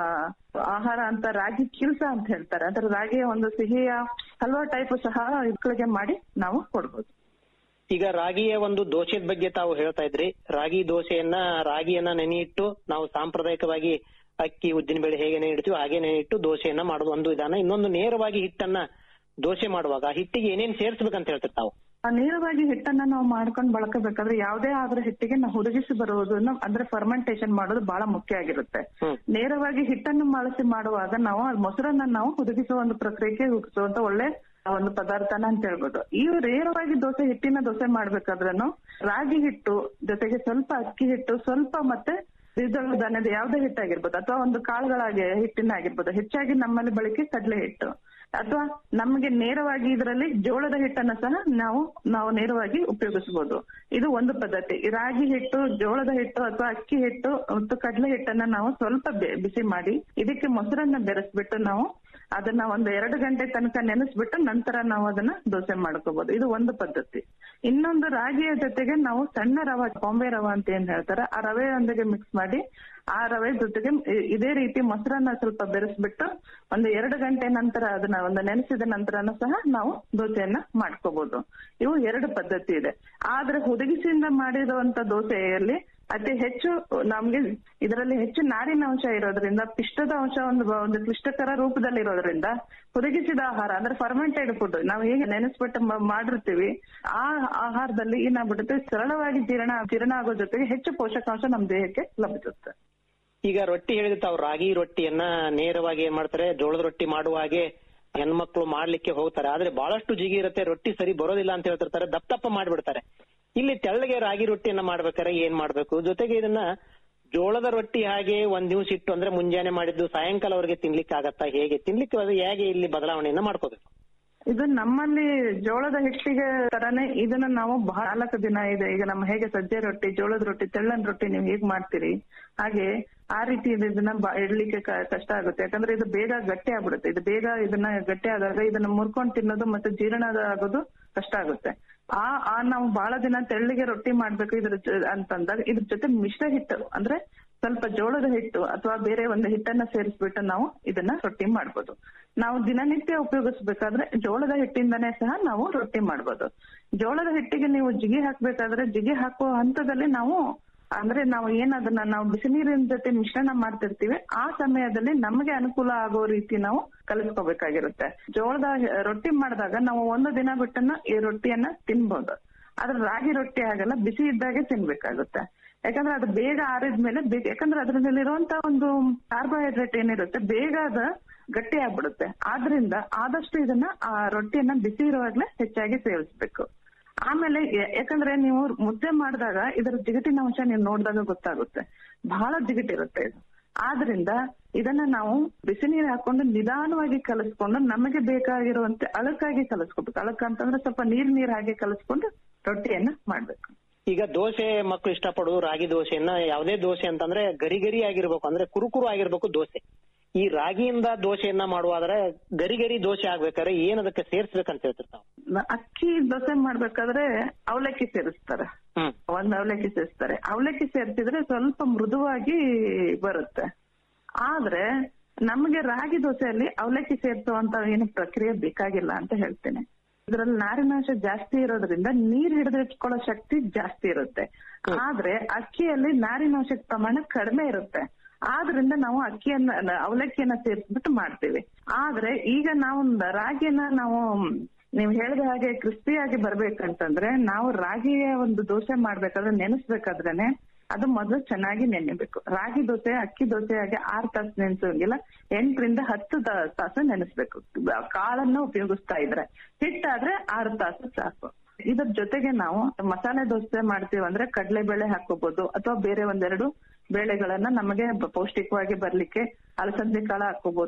ಆಹಾರ ಅಂತ ರಾಗಿ ಕಿಲ್ಸ ಅಂತ ಹೇಳ್ತಾರೆ ಅಂದ್ರೆ ರಾಗಿಯ ಒಂದು ಸಿಹಿಯ ಹಲ್ವಾ ಟೈಪ್ ಸಹ ಮಕ್ಕಳಿಗೆ ಮಾಡಿ ನಾವು ಕೊಡ್ಬೋದು ಈಗ ರಾಗಿಯ ಒಂದು ದೋಸೆದ ಬಗ್ಗೆ ತಾವು ಹೇಳ್ತಾ ಇದ್ರಿ ರಾಗಿ ದೋಸೆಯನ್ನ ರಾಗಿಯನ್ನ ನೆನೆಯಿಟ್ಟು ನಾವು ಸಾಂಪ್ರದಾಯಿಕವಾಗಿ ಅಕ್ಕಿ ಉದ್ದಿನ ಬೇಳೆ ಹೇಗೆ ನೆನೆಯಿಡ್ತೀವಿ ಹಾಗೆ ನೆನೆಯಿಟ್ಟು ದೋಸೆಯನ್ನ ಮಾಡೋದು ಒಂದು ವಿಧಾನ ಇನ್ನೊಂದು ನೇರವಾಗಿ ಹಿಟ್ಟನ್ನ ದೋಸೆ ಮಾಡುವಾಗ ಹಿಟ್ಟಿಗೆ ಏನೇನ್ ಸೇರ್ಸ್ಬೇಕಂತ ಹೇಳ್ತೀರಿ ತಾವು ಆ ನೇರವಾಗಿ ಹಿಟ್ಟನ್ನ ನಾವು ಮಾಡ್ಕೊಂಡು ಬಳಕಬೇಕಾದ್ರೆ ಯಾವುದೇ ಆದ್ರೂ ಹಿಟ್ಟಿಗೆ ನಾವು ಹುದುಗಿಸಿ ಬರುವುದನ್ನು ಅಂದ್ರೆ ಫರ್ಮೆಂಟೇಶನ್ ಮಾಡೋದು ಬಹಳ ಮುಖ್ಯ ಆಗಿರುತ್ತೆ ನೇರವಾಗಿ ಹಿಟ್ಟನ್ನು ಬಳಸಿ ಮಾಡುವಾಗ ನಾವು ಆ ಮೊಸರನ್ನ ನಾವು ಹುದುಗಿಸುವ ಒಂದು ಪ್ರಕ್ರಿಯೆಗೆ ಹುಡುಗಿಸುವಂತ ಒಳ್ಳೆ ಒಂದು ಪದಾರ್ಥನ ಅಂತ ಹೇಳ್ಬೋದು ಈ ನೇರವಾಗಿ ದೋಸೆ ಹಿಟ್ಟಿನ ದೋಸೆ ಮಾಡ್ಬೇಕಾದ್ರೂ ರಾಗಿ ಹಿಟ್ಟು ಜೊತೆಗೆ ಸ್ವಲ್ಪ ಅಕ್ಕಿ ಹಿಟ್ಟು ಸ್ವಲ್ಪ ಮತ್ತೆ ದ್ವಿದಳ ಧಾನ್ಯದ ಯಾವುದೇ ಹಿಟ್ಟಾಗಿರ್ಬೋದು ಅಥವಾ ಒಂದು ಕಾಳುಗಳಾಗಿ ಹಿಟ್ಟಿನ ಆಗಿರ್ಬೋದು ಹೆಚ್ಚಾಗಿ ನಮ್ಮಲ್ಲಿ ಬಳಕೆ ಕಡಲೆ ಹಿಟ್ಟು ಅಥವಾ ನಮಗೆ ನೇರವಾಗಿ ಇದರಲ್ಲಿ ಜೋಳದ ಹಿಟ್ಟನ್ನ ಸಹ ನಾವು ನಾವು ನೇರವಾಗಿ ಉಪಯೋಗಿಸಬಹುದು ಇದು ಒಂದು ಪದ್ಧತಿ ಈ ರಾಗಿ ಹಿಟ್ಟು ಜೋಳದ ಹಿಟ್ಟು ಅಥವಾ ಅಕ್ಕಿ ಹಿಟ್ಟು ಮತ್ತು ಕಡಲೆ ಹಿಟ್ಟನ್ನ ನಾವು ಸ್ವಲ್ಪ ಬೆ- ಬಿಸಿ ಮಾಡಿ ಇದಕ್ಕೆ ಮೊಸರನ್ನ ಬೆರೆಸ್ಬಿಟ್ಟು ನಾವು ಅದನ್ನ ಒಂದು ಎರಡು ಗಂಟೆ ತನಕ ನೆನೆಸ್ಬಿಟ್ಟು ನಂತರ ನಾವು ಅದನ್ನ ದೋಸೆ ಮಾಡ್ಕೋಬಹುದು ಇದು ಒಂದು ಪದ್ಧತಿ ಇನ್ನೊಂದು ರಾಗಿಯ ಜೊತೆಗೆ ನಾವು ಸಣ್ಣ ರವೆ ಬಾಂಬೆ ರವೆ ಅಂತ ಏನ್ ಹೇಳ್ತಾರೆ ಆ ರವೆಯೊಂದಿಗೆ ಮಿಕ್ಸ್ ಮಾಡಿ ಆ ರವೆ ಜೊತೆಗೆ ಇ- ಇದೇ ರೀತಿ ಮೊಸರನ್ನ ಸ್ವಲ್ಪ ಬೆರೆಸ್ಬಿಟ್ಟು ಒಂದು ಎರಡು ಗಂಟೆ ನಂತರ ಅದನ್ನ ಒಂದು ನೆನೆಸಿದ ನಂತರನೂ ಸಹ ನಾವು ದೋಸೆಯನ್ನ ಮಾಡ್ಕೋಬಹುದು ಇವು ಎರಡು ಪದ್ಧತಿ ಇದೆ ಆದ್ರೆ ಹುದುಗಿಸಿಯಿಂದ ಮಾಡಿರುವಂತ ದೋಸೆಯಲ್ಲಿ ಅತಿ ಹೆಚ್ಚು ನಮ್ಗೆ ಇದರಲ್ಲಿ ಹೆಚ್ಚು ನಾರಿನ ಅಂಶ ಇರೋದ್ರಿಂದ ಪಿಷ್ಟದ ಅಂಶ ಒಂದು ಒಂದು ಕ್ಲಿಷ್ಟಕರ ರೂಪದಲ್ಲಿ ಇರೋದ್ರಿಂದ ಹುದುಗಿಸಿದ ಆಹಾರ ಅಂದ್ರೆ ಫರ್ಮೆಂಟೆಡ್ ಫುಡ್ ನಾವು ಹೇಗೆ ನೆನೆಸ್ಬಿಟ್ಟು ಮ- ಮಾಡಿರ್ತೀವಿ ಆ ಆಹಾರದಲ್ಲಿ ಏನಾಗ್ಬಿಡುತ್ತೆ ಸರಳವಾಗಿ ಜೀರ್ಣ ಜೀರ್ಣ ಆಗೋ ಜೊತೆಗೆ ಹೆಚ್ಚು ಪೋಷಕಾಂಶ ನಮ್ಮ ದೇಹಕ್ಕೆ ಲಭಿಸುತ್ತೆ ಈಗ ರೊಟ್ಟಿ ಹೇಳಿದ್ರೆ ತಾವು ರಾಗಿ ರೊಟ್ಟಿಯನ್ನ ನೇರವಾಗಿ ಏನ್ ಮಾಡ್ತಾರೆ ಜೋಳದ ರೊಟ್ಟಿ ಮಾಡುವ ಹಾಗೆ ಹೆಣ್ಮಕ್ಳು ಮಾಡ್ಲಿಕ್ಕೆ ಹೋಗ್ತಾರೆ ಆದ್ರೆ ಬಹಳಷ್ಟು ಜಿಗಿ ಇರುತ್ತೆ ರೊಟ್ಟಿ ಸರಿ ಬರೋದಿಲ್ಲ ಅಂತ ಹೇಳ್ತಿರ್ತಾರೆ ದಪ್ಪ ದಪ್ಪ ಮಾಡ್ಬಿಡ್ತಾರೆ ಇಲ್ಲಿ ತೆಳ್ಳಗೆ ರಾಗಿ ರೊಟ್ಟಿಯನ್ನ ಮಾಡ್ಬೇಕಾದ್ರೆ ಏನ್ ಮಾಡ್ಬೇಕು ಜೊತೆಗೆ ಇದನ್ನ ಜೋಳದ ರೊಟ್ಟಿ ಹಾಗೆ ಒಂದ್ ದಿವಸ ಇಟ್ಟು ಅಂದ್ರೆ ಮುಂಜಾನೆ ಮಾಡಿದ್ದು ಸಾಯಂಕಾಲ ಅವ್ರಿಗೆ ತಿನ್ಲಿಕ್ಕೆ ಆಗತ್ತಾ ಹೇಗೆ ತಿನ್ಲಿಕ್ಕೆ ಅದು ಹೇಗೆ ಇಲ್ಲಿ ಬದಲಾವಣೆಯನ್ನ ಮಾಡ್ಕೋಬೇಕು ಇದು ನಮ್ಮಲ್ಲಿ ಜೋಳದ ಹಿಟ್ಟಿಗೆ ತರಾನೇ ಇದನ್ನ ನಾವು ಬಹಳ ನಾಲ್ಕು ದಿನ ಇದೆ ಈಗ ನಮ್ಮ ಹೇಗೆ ಸಜ್ಜೆ ರೊಟ್ಟಿ ಜೋಳದ ರೊಟ್ಟಿ ತೆಳ್ಳನ ರೊಟ್ಟಿ ನೀವು ಹೇಗ್ ಮಾಡ್ತೀರಿ ಹಾಗೆ ಆ ರೀತಿ ಇದು- ಇದನ್ನ ಬ- ಇಡ್ಲಿಕ್ಕೆ ಕ- ಕಷ್ಟ ಆಗುತ್ತೆ ಯಾಕಂದ್ರೆ ಇದು ಬೇಗ ಗಟ್ಟಿ ಆಗ್ಬಿಡುತ್ತೆ ಇದು ಬೇಗ ಇದನ್ನ ಗಟ್ಟಿ ಆದಾಗ ಇದನ್ನ ಮುರ್ಕೊಂಡ್ ತಿನ್ನೋದು ಮತ್ತೆ ಜೀರ್ಣ ಆಗೋದು ಕಷ್ಟ ಆಗುತ್ತೆ ಆ ಆ ನಾವು ಬಹಳ ದಿನ ತೆಳ್ಳಿಗೆ ರೊಟ್ಟಿ ಮಾಡ್ಬೇಕು ಇದ್ರ ಜೊ- ಅಂತಂದಾಗ ಇದ್ರ ಜೊತೆ ಮಿಶ್ರ ಹಿಟ್ಟು ಅಂದ್ರೆ ಸ್ವಲ್ಪ ಜೋಳದ ಹಿಟ್ಟು ಅಥವಾ ಬೇರೆ ಒಂದು ಹಿಟ್ಟನ್ನ ಸೇರಿಸ್ಬಿಟ್ಟು ನಾವು ಇದನ್ನ ರೊಟ್ಟಿ ಮಾಡ್ಬೋದು ನಾವು ದಿನನಿತ್ಯ ಉಪಯೋಗಿಸ್ಬೇಕಾದ್ರೆ ಜೋಳದ ಹಿಟ್ಟಿಂದನೇ ಸಹ ನಾವು ರೊಟ್ಟಿ ಮಾಡ್ಬೋದು ಜೋಳದ ಹಿಟ್ಟಿಗೆ ನೀವು ಜಿಗಿ ಹಾಕ್ಬೇಕಾದ್ರೆ ಜಿಗಿ ಹಾಕುವ ಹಂತದಲ್ಲಿ ನಾವು ಅಂದ್ರೆ ನಾವು ಏನ್ ಅದನ್ನ ನಾವು ಬಿಸಿ ನೀರಿನ ಜೊತೆ ಮಿಶ್ರಣ ಮಾಡ್ತಿರ್ತೀವಿ ಆ ಸಮಯದಲ್ಲಿ ನಮಗೆ ಅನುಕೂಲ ಆಗೋ ರೀತಿ ನಾವು ಕಲಿಸ್ಕೋಬೇಕಾಗಿರುತ್ತೆ ಜೋಳದ ರೊಟ್ಟಿ ಮಾಡಿದಾಗ ನಾವು ಒಂದು ದಿನ ಬಿಟ್ಟನ್ನ ಈ ರೊಟ್ಟಿಯನ್ನ ತಿನ್ಬೋದು ಆದ್ರೆ ರಾಗಿ ರೊಟ್ಟಿ ಆಗಲ್ಲ ಬಿಸಿ ಇದ್ದಾಗೆ ತಿನ್ಬೇಕಾಗುತ್ತೆ ಯಾಕಂದ್ರೆ ಅದು ಬೇಗ ಆರಿದ್ಮೇಲೆ ಬೇಗ ಯಾಕಂದ್ರೆ ಅದ್ರಲ್ಲಿರುವಂತ ಒಂದು ಕಾರ್ಬೋಹೈಡ್ರೇಟ್ ಏನಿರುತ್ತೆ ಬೇಗ ಅದ ಗಟ್ಟಿ ಆಗ್ಬಿಡುತ್ತೆ ಆದ್ರಿಂದ ಆದಷ್ಟು ಇದನ್ನ ಆ ರೊಟ್ಟಿಯನ್ನ ಬಿಸಿ ಇರುವಾಗ್ಲೇ ಹೆಚ್ಚಾಗಿ ಸೇವಿಸ್ಬೇಕು ಆಮೇಲೆ ಯ- ಯಾಕಂದ್ರೆ ನೀವು ಮುದ್ದೆ ಮಾಡಿದಾಗ ಇದರ ಜಿಗಟಿನ ಅಂಶ ನೀವು ನೋಡಿದಾಗ ಗೊತ್ತಾಗುತ್ತೆ ಬಹಳ ಜಿಗಟಿರುತ್ತೆ ಇದು ಆದ್ರಿಂದ ಇದನ್ನ ನಾವು ಬಿಸಿ ನೀರು ಹಾಕೊಂಡು ನಿಧಾನವಾಗಿ ಕಲಿಸ್ಕೊಂಡು ನಮಗೆ ಬೇಕಾಗಿರುವಂತೆ ಅಳಕಾಗಿ ಕಲಿಸ್ಕೋಬೇಕು ಅಳಕ ಅಂತಂದ್ರೆ ಸ್ವಲ್ಪ ನೀರ್ ನೀರ್ ಹಾಗೆ ಕಲಿಸ್ಕೊಂಡು ರೊಟ್ಟಿಯನ್ನ ಮಾಡ್ಬೇಕು ಈಗ ದೋಸೆ ಮಕ್ಕಳು ಇಷ್ಟಪಡೋದು ರಾಗಿ ದೋಸೆಯನ್ನ ಯಾವುದೇ ದೋಸೆ ಅಂತಂದ್ರೆ ಗರಿ ಗರಿ ಆಗಿರ್ಬೇಕು ಅಂದ್ರೆ ಕುರುಕುರು ಆಗಿರ್ಬೇಕು ದೋಸೆ ಈ ರಾಗಿಯಿಂದ ದೋಸೆಯನ್ನ ಮಾಡುವಾದ್ರೆ ಗರಿ ಗರಿ ದೋಸೆ ಆಗ್ಬೇಕಾದ್ರೆ ಏನ್ ಅದಕ್ಕೆ ಸೇರ್ಸ್ಬೇಕಂತ ಹೇಳ್ತಿರ್ತಾವ ನ- ಅಕ್ಕಿ ದೋಸೆ ಮಾಡ್ಬೇಕಾದ್ರೆ ಅವಲಕ್ಕಿ ಸೇರಿಸ್ತಾರೆ ಒಂದ್ ಅವಲಕ್ಕಿ ಸೇರಿಸ್ತಾರೆ ಅವಲಕ್ಕಿ ಸೇರ್ಸಿದ್ರೆ ಸ್ವಲ್ಪ ಮೃದುವಾಗಿ ಬರುತ್ತೆ ಆದ್ರೆ ನಮಗೆ ರಾಗಿ ದೋಸೆಯಲ್ಲಿ ಅವಲಕ್ಕಿ ಸೇರಿಸುವಂತ ಏನು ಪ್ರಕ್ರಿಯೆ ಬೇಕಾಗಿಲ್ಲ ಅಂತ ಹೇಳ್ತೇನೆ ಇದ್ರಲ್ಲಿ ನಾರಿನಾಂಶ ಜಾಸ್ತಿ ಇರೋದ್ರಿಂದ ನೀರ್ ಹಿಡಿದಿಟ್ಕೊಳ್ಳೋ ಶಕ್ತಿ ಜಾಸ್ತಿ ಇರುತ್ತೆ ಆದ್ರೆ ಅಕ್ಕಿಯಲ್ಲಿ ನಾರಿನಾಂಶದ ಪ್ರಮಾಣ ಕಡಿಮೆ ಇರುತ್ತೆ ಆದ್ರಿಂದ ನಾವು ಅಕ್ಕಿಯನ್ನ ನ- ಅವಲಕ್ಕಿಯನ್ನ ಸೇರಿಸ್ಬಿಟ್ಟು ಮಾಡ್ತೀವಿ ಆದ್ರೆ ಈಗ ನಾವು ನ- ರಾಗಿಯನ್ನ ನಾವು ನೀವು ಹೇಳಿದ ಹಾಗೆ ಕ್ರಿಸ್ಪಿಯಾಗಿ ಬರ್ಬೇಕಂತಂದ್ರೆ ನಾವು ರಾಗಿಯ ಒಂದು ದೋಸೆ ಮಾಡ್ಬೇಕಾದ್ರೆ ನೆನೆಸ್ಬೇಕಾದ್ರೇನೆ ಅದು ಮೊದಲು ಚೆನ್ನಾಗಿ ನೆನೆಬೇಕು ರಾಗಿ ದೋಸೆ ಅಕ್ಕಿ ದೋಸೆ ಹಾಗೆ ಆರ್ ತಾಸು ನೆನೆಸೋಂಗಿಲ್ಲ ಎಂಟರಿಂದ ಹತ್ತು ತ- ತಾಸು ನೆನೆಸ್ಬೇಕು ಕಾಳನ್ನ ಉಪಯೋಗಿಸ್ತಾ ಇದ್ರೆ ಹಿಟ್ಟಾದ್ರೆ ಆರು ತಾಸು ಸಾಕು ಇದ್ರ ಜೊತೆಗೆ ನಾವು ಮಸಾಲೆ ದೋಸೆ ಮಾಡ್ತೀವಿ ಅಂದ್ರೆ ಕಡಲೆಬೇಳೆ ಹಾಕೋಬಹುದು ಅಥವಾ ಬೇರೆ ಒಂದೆರಡು ಬೇಳೆಗಳನ್ನ ನಮಗೆ ಬ- ಪೌಷ್ಟಿಕವಾಗಿ ಬರ್ಲಿಕ್ಕೆ ಅಲಸಂದೆ ಕಾಳು ಹಾಕೋಬಹುದು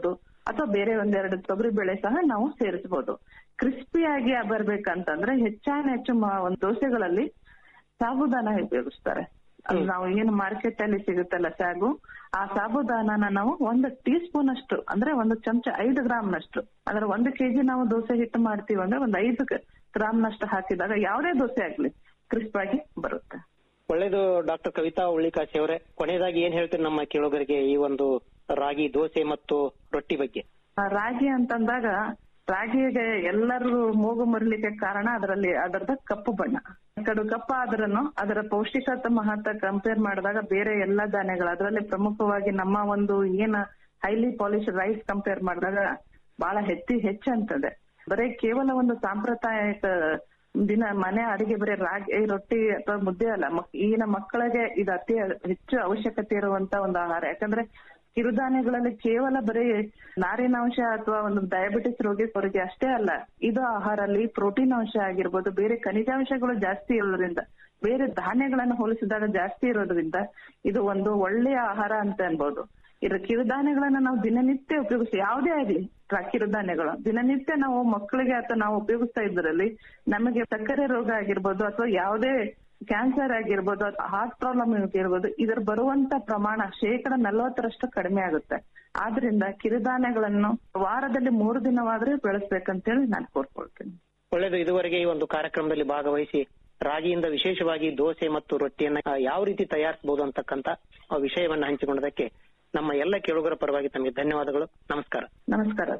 ಅಥವಾ ಬೇರೆ ಒಂದೆರಡು ತೊಗರಿ ಬೇಳೆ ಸಹ ನಾವು ಸೇರಿಸಬಹುದು ಕ್ರಿಸ್ಪಿಯಾಗಿ ಬರ್ಬೇಕಂತಂದ್ರೆ ಹೆಚ್ಚಾನ ಹೆಚ್ಚು ಮ- ಒಂದು ದೋಸೆಗಳಲ್ಲಿ ಸಾಬುದಾನ ಉಪಯೋಗಿಸ್ತಾರೆ ಅದು ನಾವು ಏನು ಮಾರ್ಕೆಟ್ ಅಲ್ಲಿ ಸಿಗುತ್ತಲ್ಲ ಸಾಗು ಆ ಸಾಬುದಾನನ ನಾವು ಒಂದು ಟೀ ಸ್ಪೂನ್ ಅಷ್ಟು ಅಂದ್ರೆ ಒಂದು ಚಮಚ ಐದು ಗ್ರಾಮ್ ನಷ್ಟು ಅಂದ್ರೆ ಒಂದು ಕೆಜಿ ನಾವು ದೋಸೆ ಹಿಟ್ಟು ಮಾಡ್ತೀವಿ ಅಂದ್ರೆ ಒಂದು ಐದು ಗ್ರಾಮ್ ನಷ್ಟು ಹಾಕಿದಾಗ ಯಾವುದೇ ದೋಸೆ ಆಗ್ಲಿ ಕ್ರಿಸ್ಪ್ ಆಗಿ ಬರುತ್ತೆ ಒಳ್ಳೇದು ಡಾಕ್ಟರ್ ಕವಿತಾ ಉಳ್ಳಿಕಾಶಿ ಅವರೇ ಕೊನೆಯದಾಗಿ ಏನ್ ಹೇಳ್ತೀರಿ ನಮ್ಮ ಕೇಳುಗರಿಗೆ ಈ ಒಂದು ರಾಗಿ ದೋಸೆ ಮತ್ತು ರೊಟ್ಟಿ ಬಗ್ಗೆ ಆ ರಾಗಿ ಅಂತಂದಾಗ ರಾಗಿಗೆ ಎಲ್ಲರೂ ಮೂಗು ಮರಲಿಕ್ಕೆ ಕಾರಣ ಅದರಲ್ಲಿ ಅದರದ ಕಪ್ಪು ಬಣ್ಣ ಕಡು ಕಪ್ಪ ಆದ್ರೂ ಅದರ ಪೌಷ್ಟಿಕತೆ ಮಹತ್ವ ಕಂಪೇರ್ ಮಾಡಿದಾಗ ಬೇರೆ ಎಲ್ಲಾ ಧಾನ್ಯಗಳು ಅದರಲ್ಲಿ ಪ್ರಮುಖವಾಗಿ ನಮ್ಮ ಒಂದು ಏನ ಹೈಲಿ ಪಾಲಿಶ್ ರೈಸ್ ಕಂಪೇರ್ ಮಾಡಿದಾಗ ಬಹಳ ಹೆಚ್ಚಿ ಹೆಚ್ಚಂತದೆ ಬರೀ ಕೇವಲ ಒಂದು ಸಾಂಪ್ರದಾಯಿಕ ದಿನ ಮನೆ ಅಡಿಗೆ ಬರೀ ರಾಗಿ ರೊಟ್ಟಿ ಅಥವಾ ಮುದ್ದೆ ಅಲ್ಲ ಮಕ್- ಈಗಿನ ಮಕ್ಕಳಿಗೆ ಇದು ಅತಿ ಹೆಚ್ಚು ಅವಶ್ಯಕತೆ ಇರುವಂತ ಒಂದು ಆಹಾರ ಯಾಕಂದ್ರೆ ಕಿರುಧಾನ್ಯಗಳಲ್ಲಿ ಕೇವಲ ಬರೀ ನಾರಿನಾಂಶ ಅಥವಾ ಒಂದು ಡಯಾಬಿಟಿಸ್ ರೋಗಿಯವರಿಗೆ ಅಷ್ಟೇ ಅಲ್ಲ ಇದು ಆಹಾರಲ್ಲಿ ಪ್ರೋಟೀನ್ ಅಂಶ ಆಗಿರ್ಬೋದು ಬೇರೆ ಖನಿಜಾಂಶಗಳು ಜಾಸ್ತಿ ಇರೋದ್ರಿಂದ ಬೇರೆ ಧಾನ್ಯಗಳನ್ನು ಹೋಲಿಸಿದಾಗ ಜಾಸ್ತಿ ಇರೋದ್ರಿಂದ ಇದು ಒಂದು ಒಳ್ಳೆಯ ಆಹಾರ ಅಂತ ಅನ್ಬೋದು ಇದು ಕಿರುಧಾನ್ಯಗಳನ್ನ ನಾವು ದಿನನಿತ್ಯ ಉಪಯೋಗಿಸಿ ಯಾವುದೇ ಆಗ್ಲಿ ರ- ಕಿರುಧಾನ್ಯಗಳು ದಿನನಿತ್ಯ ನಾವು ಮಕ್ಕಳಿಗೆ ಅಥವಾ ನಾವು ಉಪಯೋಗಿಸ್ತಾ ಇದ್ರಲ್ಲಿ ನಮಗೆ ಸಕ್ಕರೆ ರೋಗ ಆಗಿರ್ಬೋದು ಅಥವಾ ಯಾವುದೇ ಕ್ಯಾನ್ಸರ್ ಆಗಿರ್ಬೋದು ಅಥವಾ ಹಾರ್ಟ್ ಪ್ರಾಬ್ಲಮ್ ಇರ್ಬೋದು ಇದರ ಬರುವಂತ ಪ್ರಮಾಣ ಶೇಕಡ ನಲವತ್ತರಷ್ಟು ಕಡಿಮೆ ಆಗುತ್ತೆ ಆದ್ರಿಂದ ಕಿರುಧಾನ್ಯಗಳನ್ನು ವಾರದಲ್ಲಿ ಮೂರು ದಿನವಾದ್ರೆ ಬೆಳೆಸ್ಬೇಕಂತೇಳಿ ನಾನು ಕೋರ್ಕೊಳ್ತೀನಿ ಒಳ್ಳೇದು ಇದುವರೆಗೆ ಈ ಒಂದು ಕಾರ್ಯಕ್ರಮದಲ್ಲಿ ಭಾಗವಹಿಸಿ ರಾಗಿಯಿಂದ ವಿಶೇಷವಾಗಿ ದೋಸೆ ಮತ್ತು ರೊಟ್ಟಿಯನ್ನ ಆ, ಯಾವ ರೀತಿ ತಯಾರಿಸಬಹುದು ಅಂತಕ್ಕಂತ ಆ ವಿಷಯವನ್ನ ಹಂಚಿಕೊಂಡದಕ್ಕೆ ನಮ್ಮ ಎಲ್ಲ ಕೇಳುಗರ ಪರವಾಗಿ ತಮಗೆ ಧನ್ಯವಾದಗಳು ನಮಸ್ಕಾರ ನಮಸ್ಕಾರ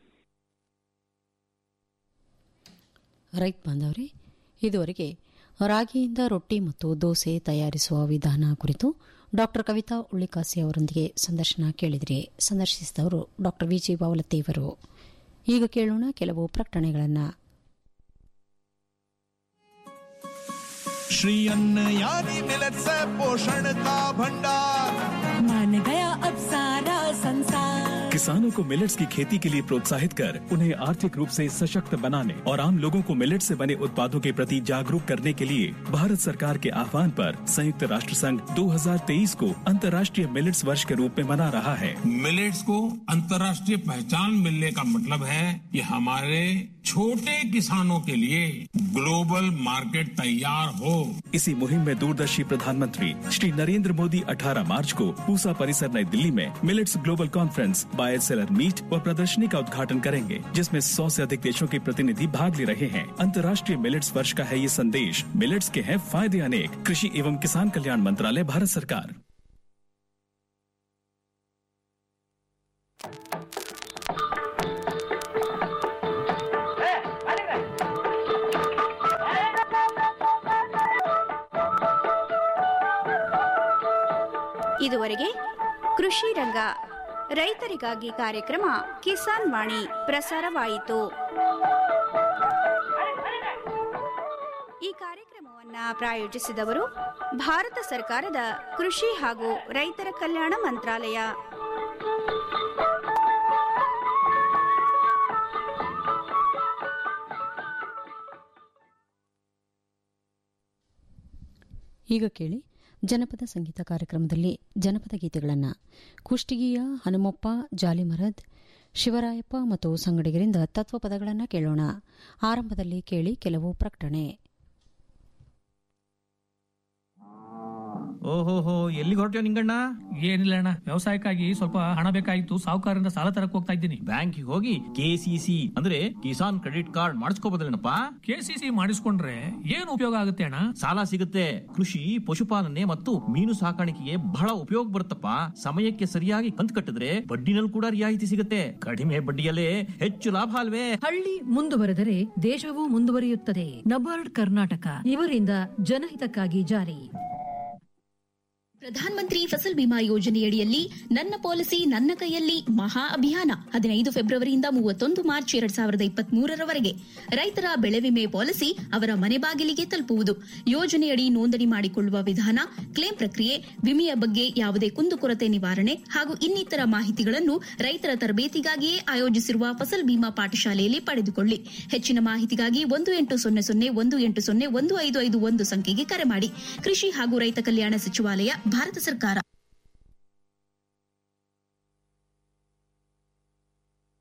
ರೈತ ಬಾಂಧವರೇ ಇದುವರೆಗೆ ರಾಗಿಯಿಂದ ರೊಟ್ಟಿ ಮತ್ತು ದೋಸೆ ತಯಾರಿಸುವ ವಿಧಾನ ಕುರಿತು ಡಾಕ್ಟರ್ ಕವಿತಾ ಉಳ್ಳಿಕಾಸಿ ಅವರೊಂದಿಗೆ ಸಂದರ್ಶನ ಕೇಳಿದಿರಿ ಸಂದರ್ಶಿಸಿದವರು ಡಾಕ್ಟರ್ ವಿಜಿ ಬಾವಲತ್ತಿ ಇವರು ಈಗ ಕೇಳೋಣ ಕೆಲವು ಪ್ರಕಟಣೆಗಳನ್ನು श्री अन्न यानी मिलत से पोषण का भंडार मान गया अब सारा संसार किसानों को मिलेट्स की खेती के लिए प्रोत्साहित कर उन्हें आर्थिक रूप से सशक्त बनाने और आम लोगों को मिलेट से बने उत्पादों के प्रति जागरूक करने के लिए भारत सरकार के आह्वान पर संयुक्त राष्ट्र संघ 2023 को अंतर्राष्ट्रीय मिलेट्स वर्ष के रूप में मना रहा है मिलेट्स को अंतर्राष्ट्रीय पहचान मिलने का मतलब है कि हमारे छोटे किसानों के लिए ग्लोबल मार्केट तैयार हो इसी मुहिम में दूरदर्शी प्रधानमंत्री श्री नरेंद्र मोदी 18 मार्च को पूसा परिसर नई दिल्ली में millets global conference buyer seller meet व प्रदर्शनी का उद्घाटन करेंगे जिसमें 100 से अधिक देशों के प्रतिनिधि भाग ले रहे हैं अंतर्राष्ट्रीय मिलेट्स वर्ष का है ये संदेश मिलेट्स के हैं फायदे अनेक कृषि एवं किसान कल्याण मंत्रालय भारत सरकार ಇದುವರೆಗೆ ಕೃಷಿ ರಂಗ ರೈತರಿಗಾಗಿ ಕಾರ್ಯಕ್ರಮ ಕಿಸಾನ್ ವಾಣಿ ಪ್ರಸಾರವಾಯಿತು ಈ ಕಾರ್ಯಕ್ರಮವನ್ನ ಪ್ರಾಯೋಜಿಸಿದವರು ಭಾರತ ಸರ್ಕಾರದ ಕೃಷಿ ಹಾಗೂ ರೈತರ ಕಲ್ಯಾಣ ಮಂತ್ರಾಲಯ ಈಗ ಕೇಳಿ ಜನಪದ ಸಂಗೀತ ಕಾರ್ಯಕ್ರಮದಲ್ಲಿ ಜನಪದ ಗೀತೆಗಳನ್ನು ಕುಷ್ಟಗಿಯ ಹನುಮಪ್ಪ ಜಾಲಿಮರದ್ ಶಿವರಾಯಪ್ಪ ಮತ್ತು ಸಂಗಡಿಗರಿಂದ ತತ್ವಪದಗಳನ್ನು ಕೇಳೋಣ ಆರಂಭದಲ್ಲಿ ಕೇಳಿ ಕೆಲವು ಪ್ರಕಟಣೆ ಓಹೋಹೋ ಎಲ್ಲಿಗೆ ಹೊರಟ್ಯೋ ನಿಂಗಣ್ಣ ಏನಿಲ್ಲ ಅಣ್ಣ ವ್ಯವಸಾಯಕ್ಕಾಗಿ ಸ್ವಲ್ಪ ಹಣ ಬೇಕಾಗಿತ್ತು ಸಾಹುಕಾರರಿಂದ ಸಾಲ ತರಕ್ ಹೋಗ್ತಾ ಇದ್ದೀನಿ ಬ್ಯಾಂಕಿಗೆ ಹೋಗಿ ಕೆಸಿಸಿ ಅಂದ್ರೆ ಕಿಸಾನ್ ಕ್ರೆಡಿಟ್ ಕಾರ್ಡ್ ಮಾಡಿಸ್ಕೋಬೋದಲ್ಲೇನಪ್ಪ ಕೆಸಿಸಿ ಮಾಡಿಸ್ಕೊಂಡ್ರೆ ಏನು ಉಪಯೋಗ ಆಗುತ್ತೆ ಅಣ್ಣ ಸಾಲ ಸಿಗುತ್ತೆ ಕೃಷಿ ಪಶುಪಾಲನೆ ಮತ್ತು ಮೀನು ಸಾಕಾಣಿಕೆಗೆ ಬಹಳ ಉಪಯೋಗ ಬರುತ್ತಪ್ಪ ಸಮಯಕ್ಕೆ ಸರಿಯಾಗಿ ಕಂತು ಕಟ್ಟಿದ್ರೆ ಬಡ್ಡಿನಲ್ಲಿ ಕೂಡ ರಿಯಾಯಿತಿ ಸಿಗುತ್ತೆ ಕಡಿಮೆ ಬಡ್ಡಿಯಲ್ಲೇ ಹೆಚ್ಚು ಲಾಭ ಅಲ್ವೇ ಹಳ್ಳಿ ಮುಂದುವರೆದರೆ ದೇಶವೂ ಮುಂದುವರಿಯುತ್ತದೆ ನಬಾರ್ಡ್ ಕರ್ನಾಟಕ ಇವರಿಂದ ಜನಹಿತಕ್ಕಾಗಿ ಜಾರಿ ಪ್ರಧಾನ ಮಂತ್ರಿ ಫಸಲ್ ಬಿಮಾ ಯೋಜನೆಯಡಿಯಲ್ಲಿ ನನ್ನ ಪಾಲಿಸಿ ನನ್ನ ಕೈಯಲ್ಲಿ ಮಹಾ ಅಭಿಯಾನ ಹದಿನೈದು ಫೆಬ್ರವರಿಯಿಂದ ಮೂವತ್ತೊಂದು ಮಾರ್ಚ್ ಎರಡ್ ಸಾವಿರದ ಇಪ್ಪತ್ತ್ ಮೂರರವರೆಗೆ ರೈತರ ಬೆಳೆ ವಿಮೆ ಪಾಲಿಸಿ ಅವರ ಮನೆ ಬಾಗಿಲಿಗೆ ತಲುಪುವುದು ಯೋಜನೆಯಡಿ ನೋಂದಣಿ ಮಾಡಿಕೊಳ್ಳುವ ವಿಧಾನ ಕ್ಲೇಮ್ ಪ್ರಕ್ರಿಯೆ ವಿಮೆಯ ಬಗ್ಗೆ ಯಾವುದೇ ಕುಂದುಕೊರತೆ ನಿವಾರಣೆ ಹಾಗೂ ಇನ್ನಿತರ ಮಾಹಿತಿಗಳನ್ನು ರೈತರ ತರಬೇತಿಗಾಗಿಯೇ ಆಯೋಜಿಸಿರುವ ಫಸಲ್ ಬಿಮಾ ಪಾಠಶಾಲೆಯಲ್ಲಿ ಪಡೆದುಕೊಳ್ಳಿ ಹೆಚ್ಚಿನ ಮಾಹಿತಿಗಾಗಿ ಒಂದು ಎಂಟು ಸೊನ್ನೆ ಸೊನ್ನೆ ಒಂದು ಎಂಟು ಸೊನ್ನೆ ಒಂದು ಐದು ಐದು ಒಂದು ಸಂಖ್ಯೆಗೆ ಕರೆ ಮಾಡಿ ಕೃಷಿ ಹಾಗೂ ರೈತ ಕಲ್ಯಾಣ ಸಚಿವಾಲಯ ಭಾರತ ಸರ್ಕಾರ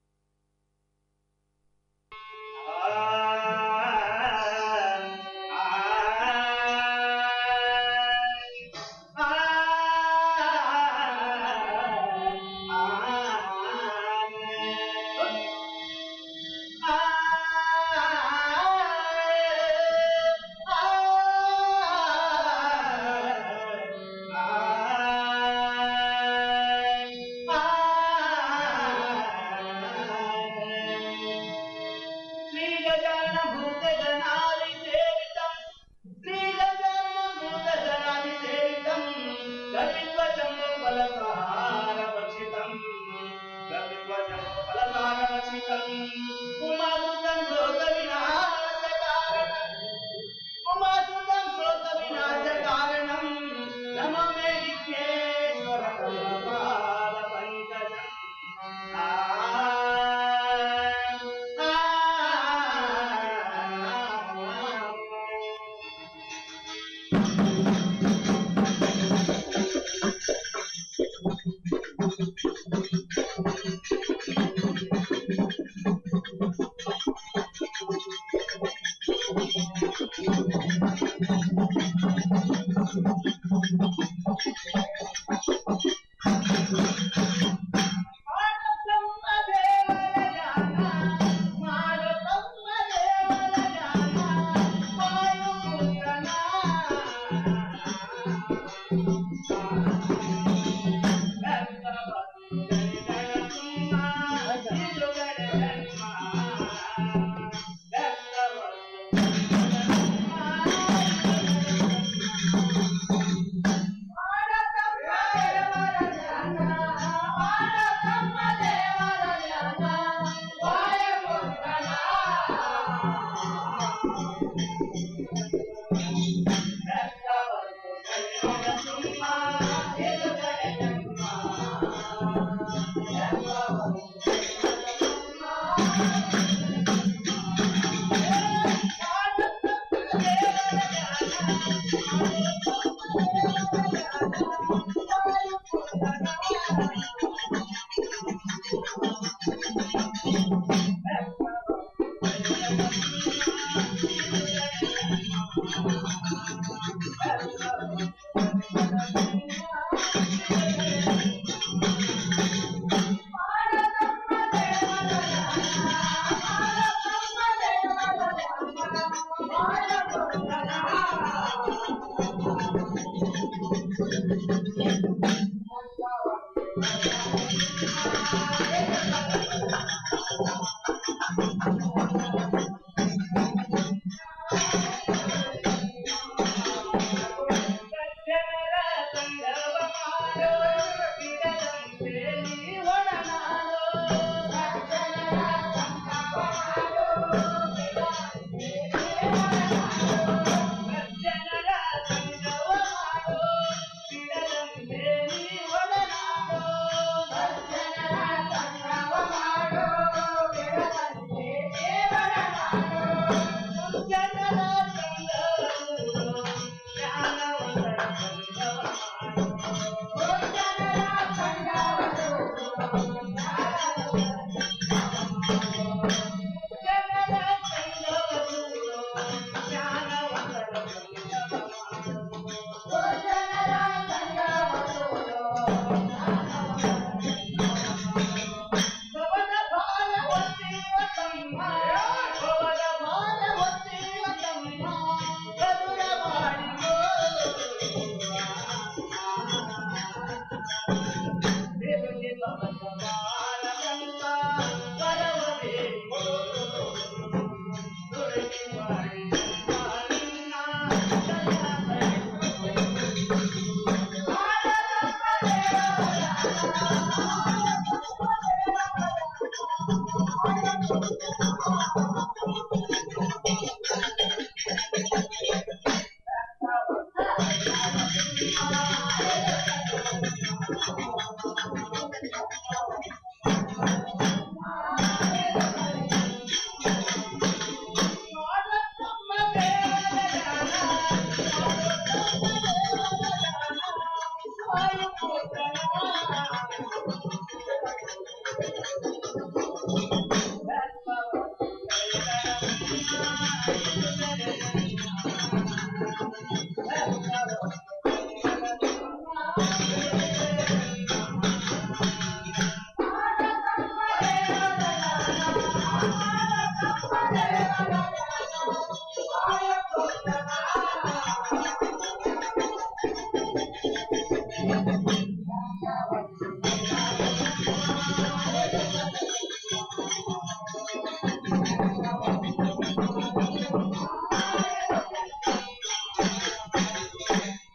Thank you.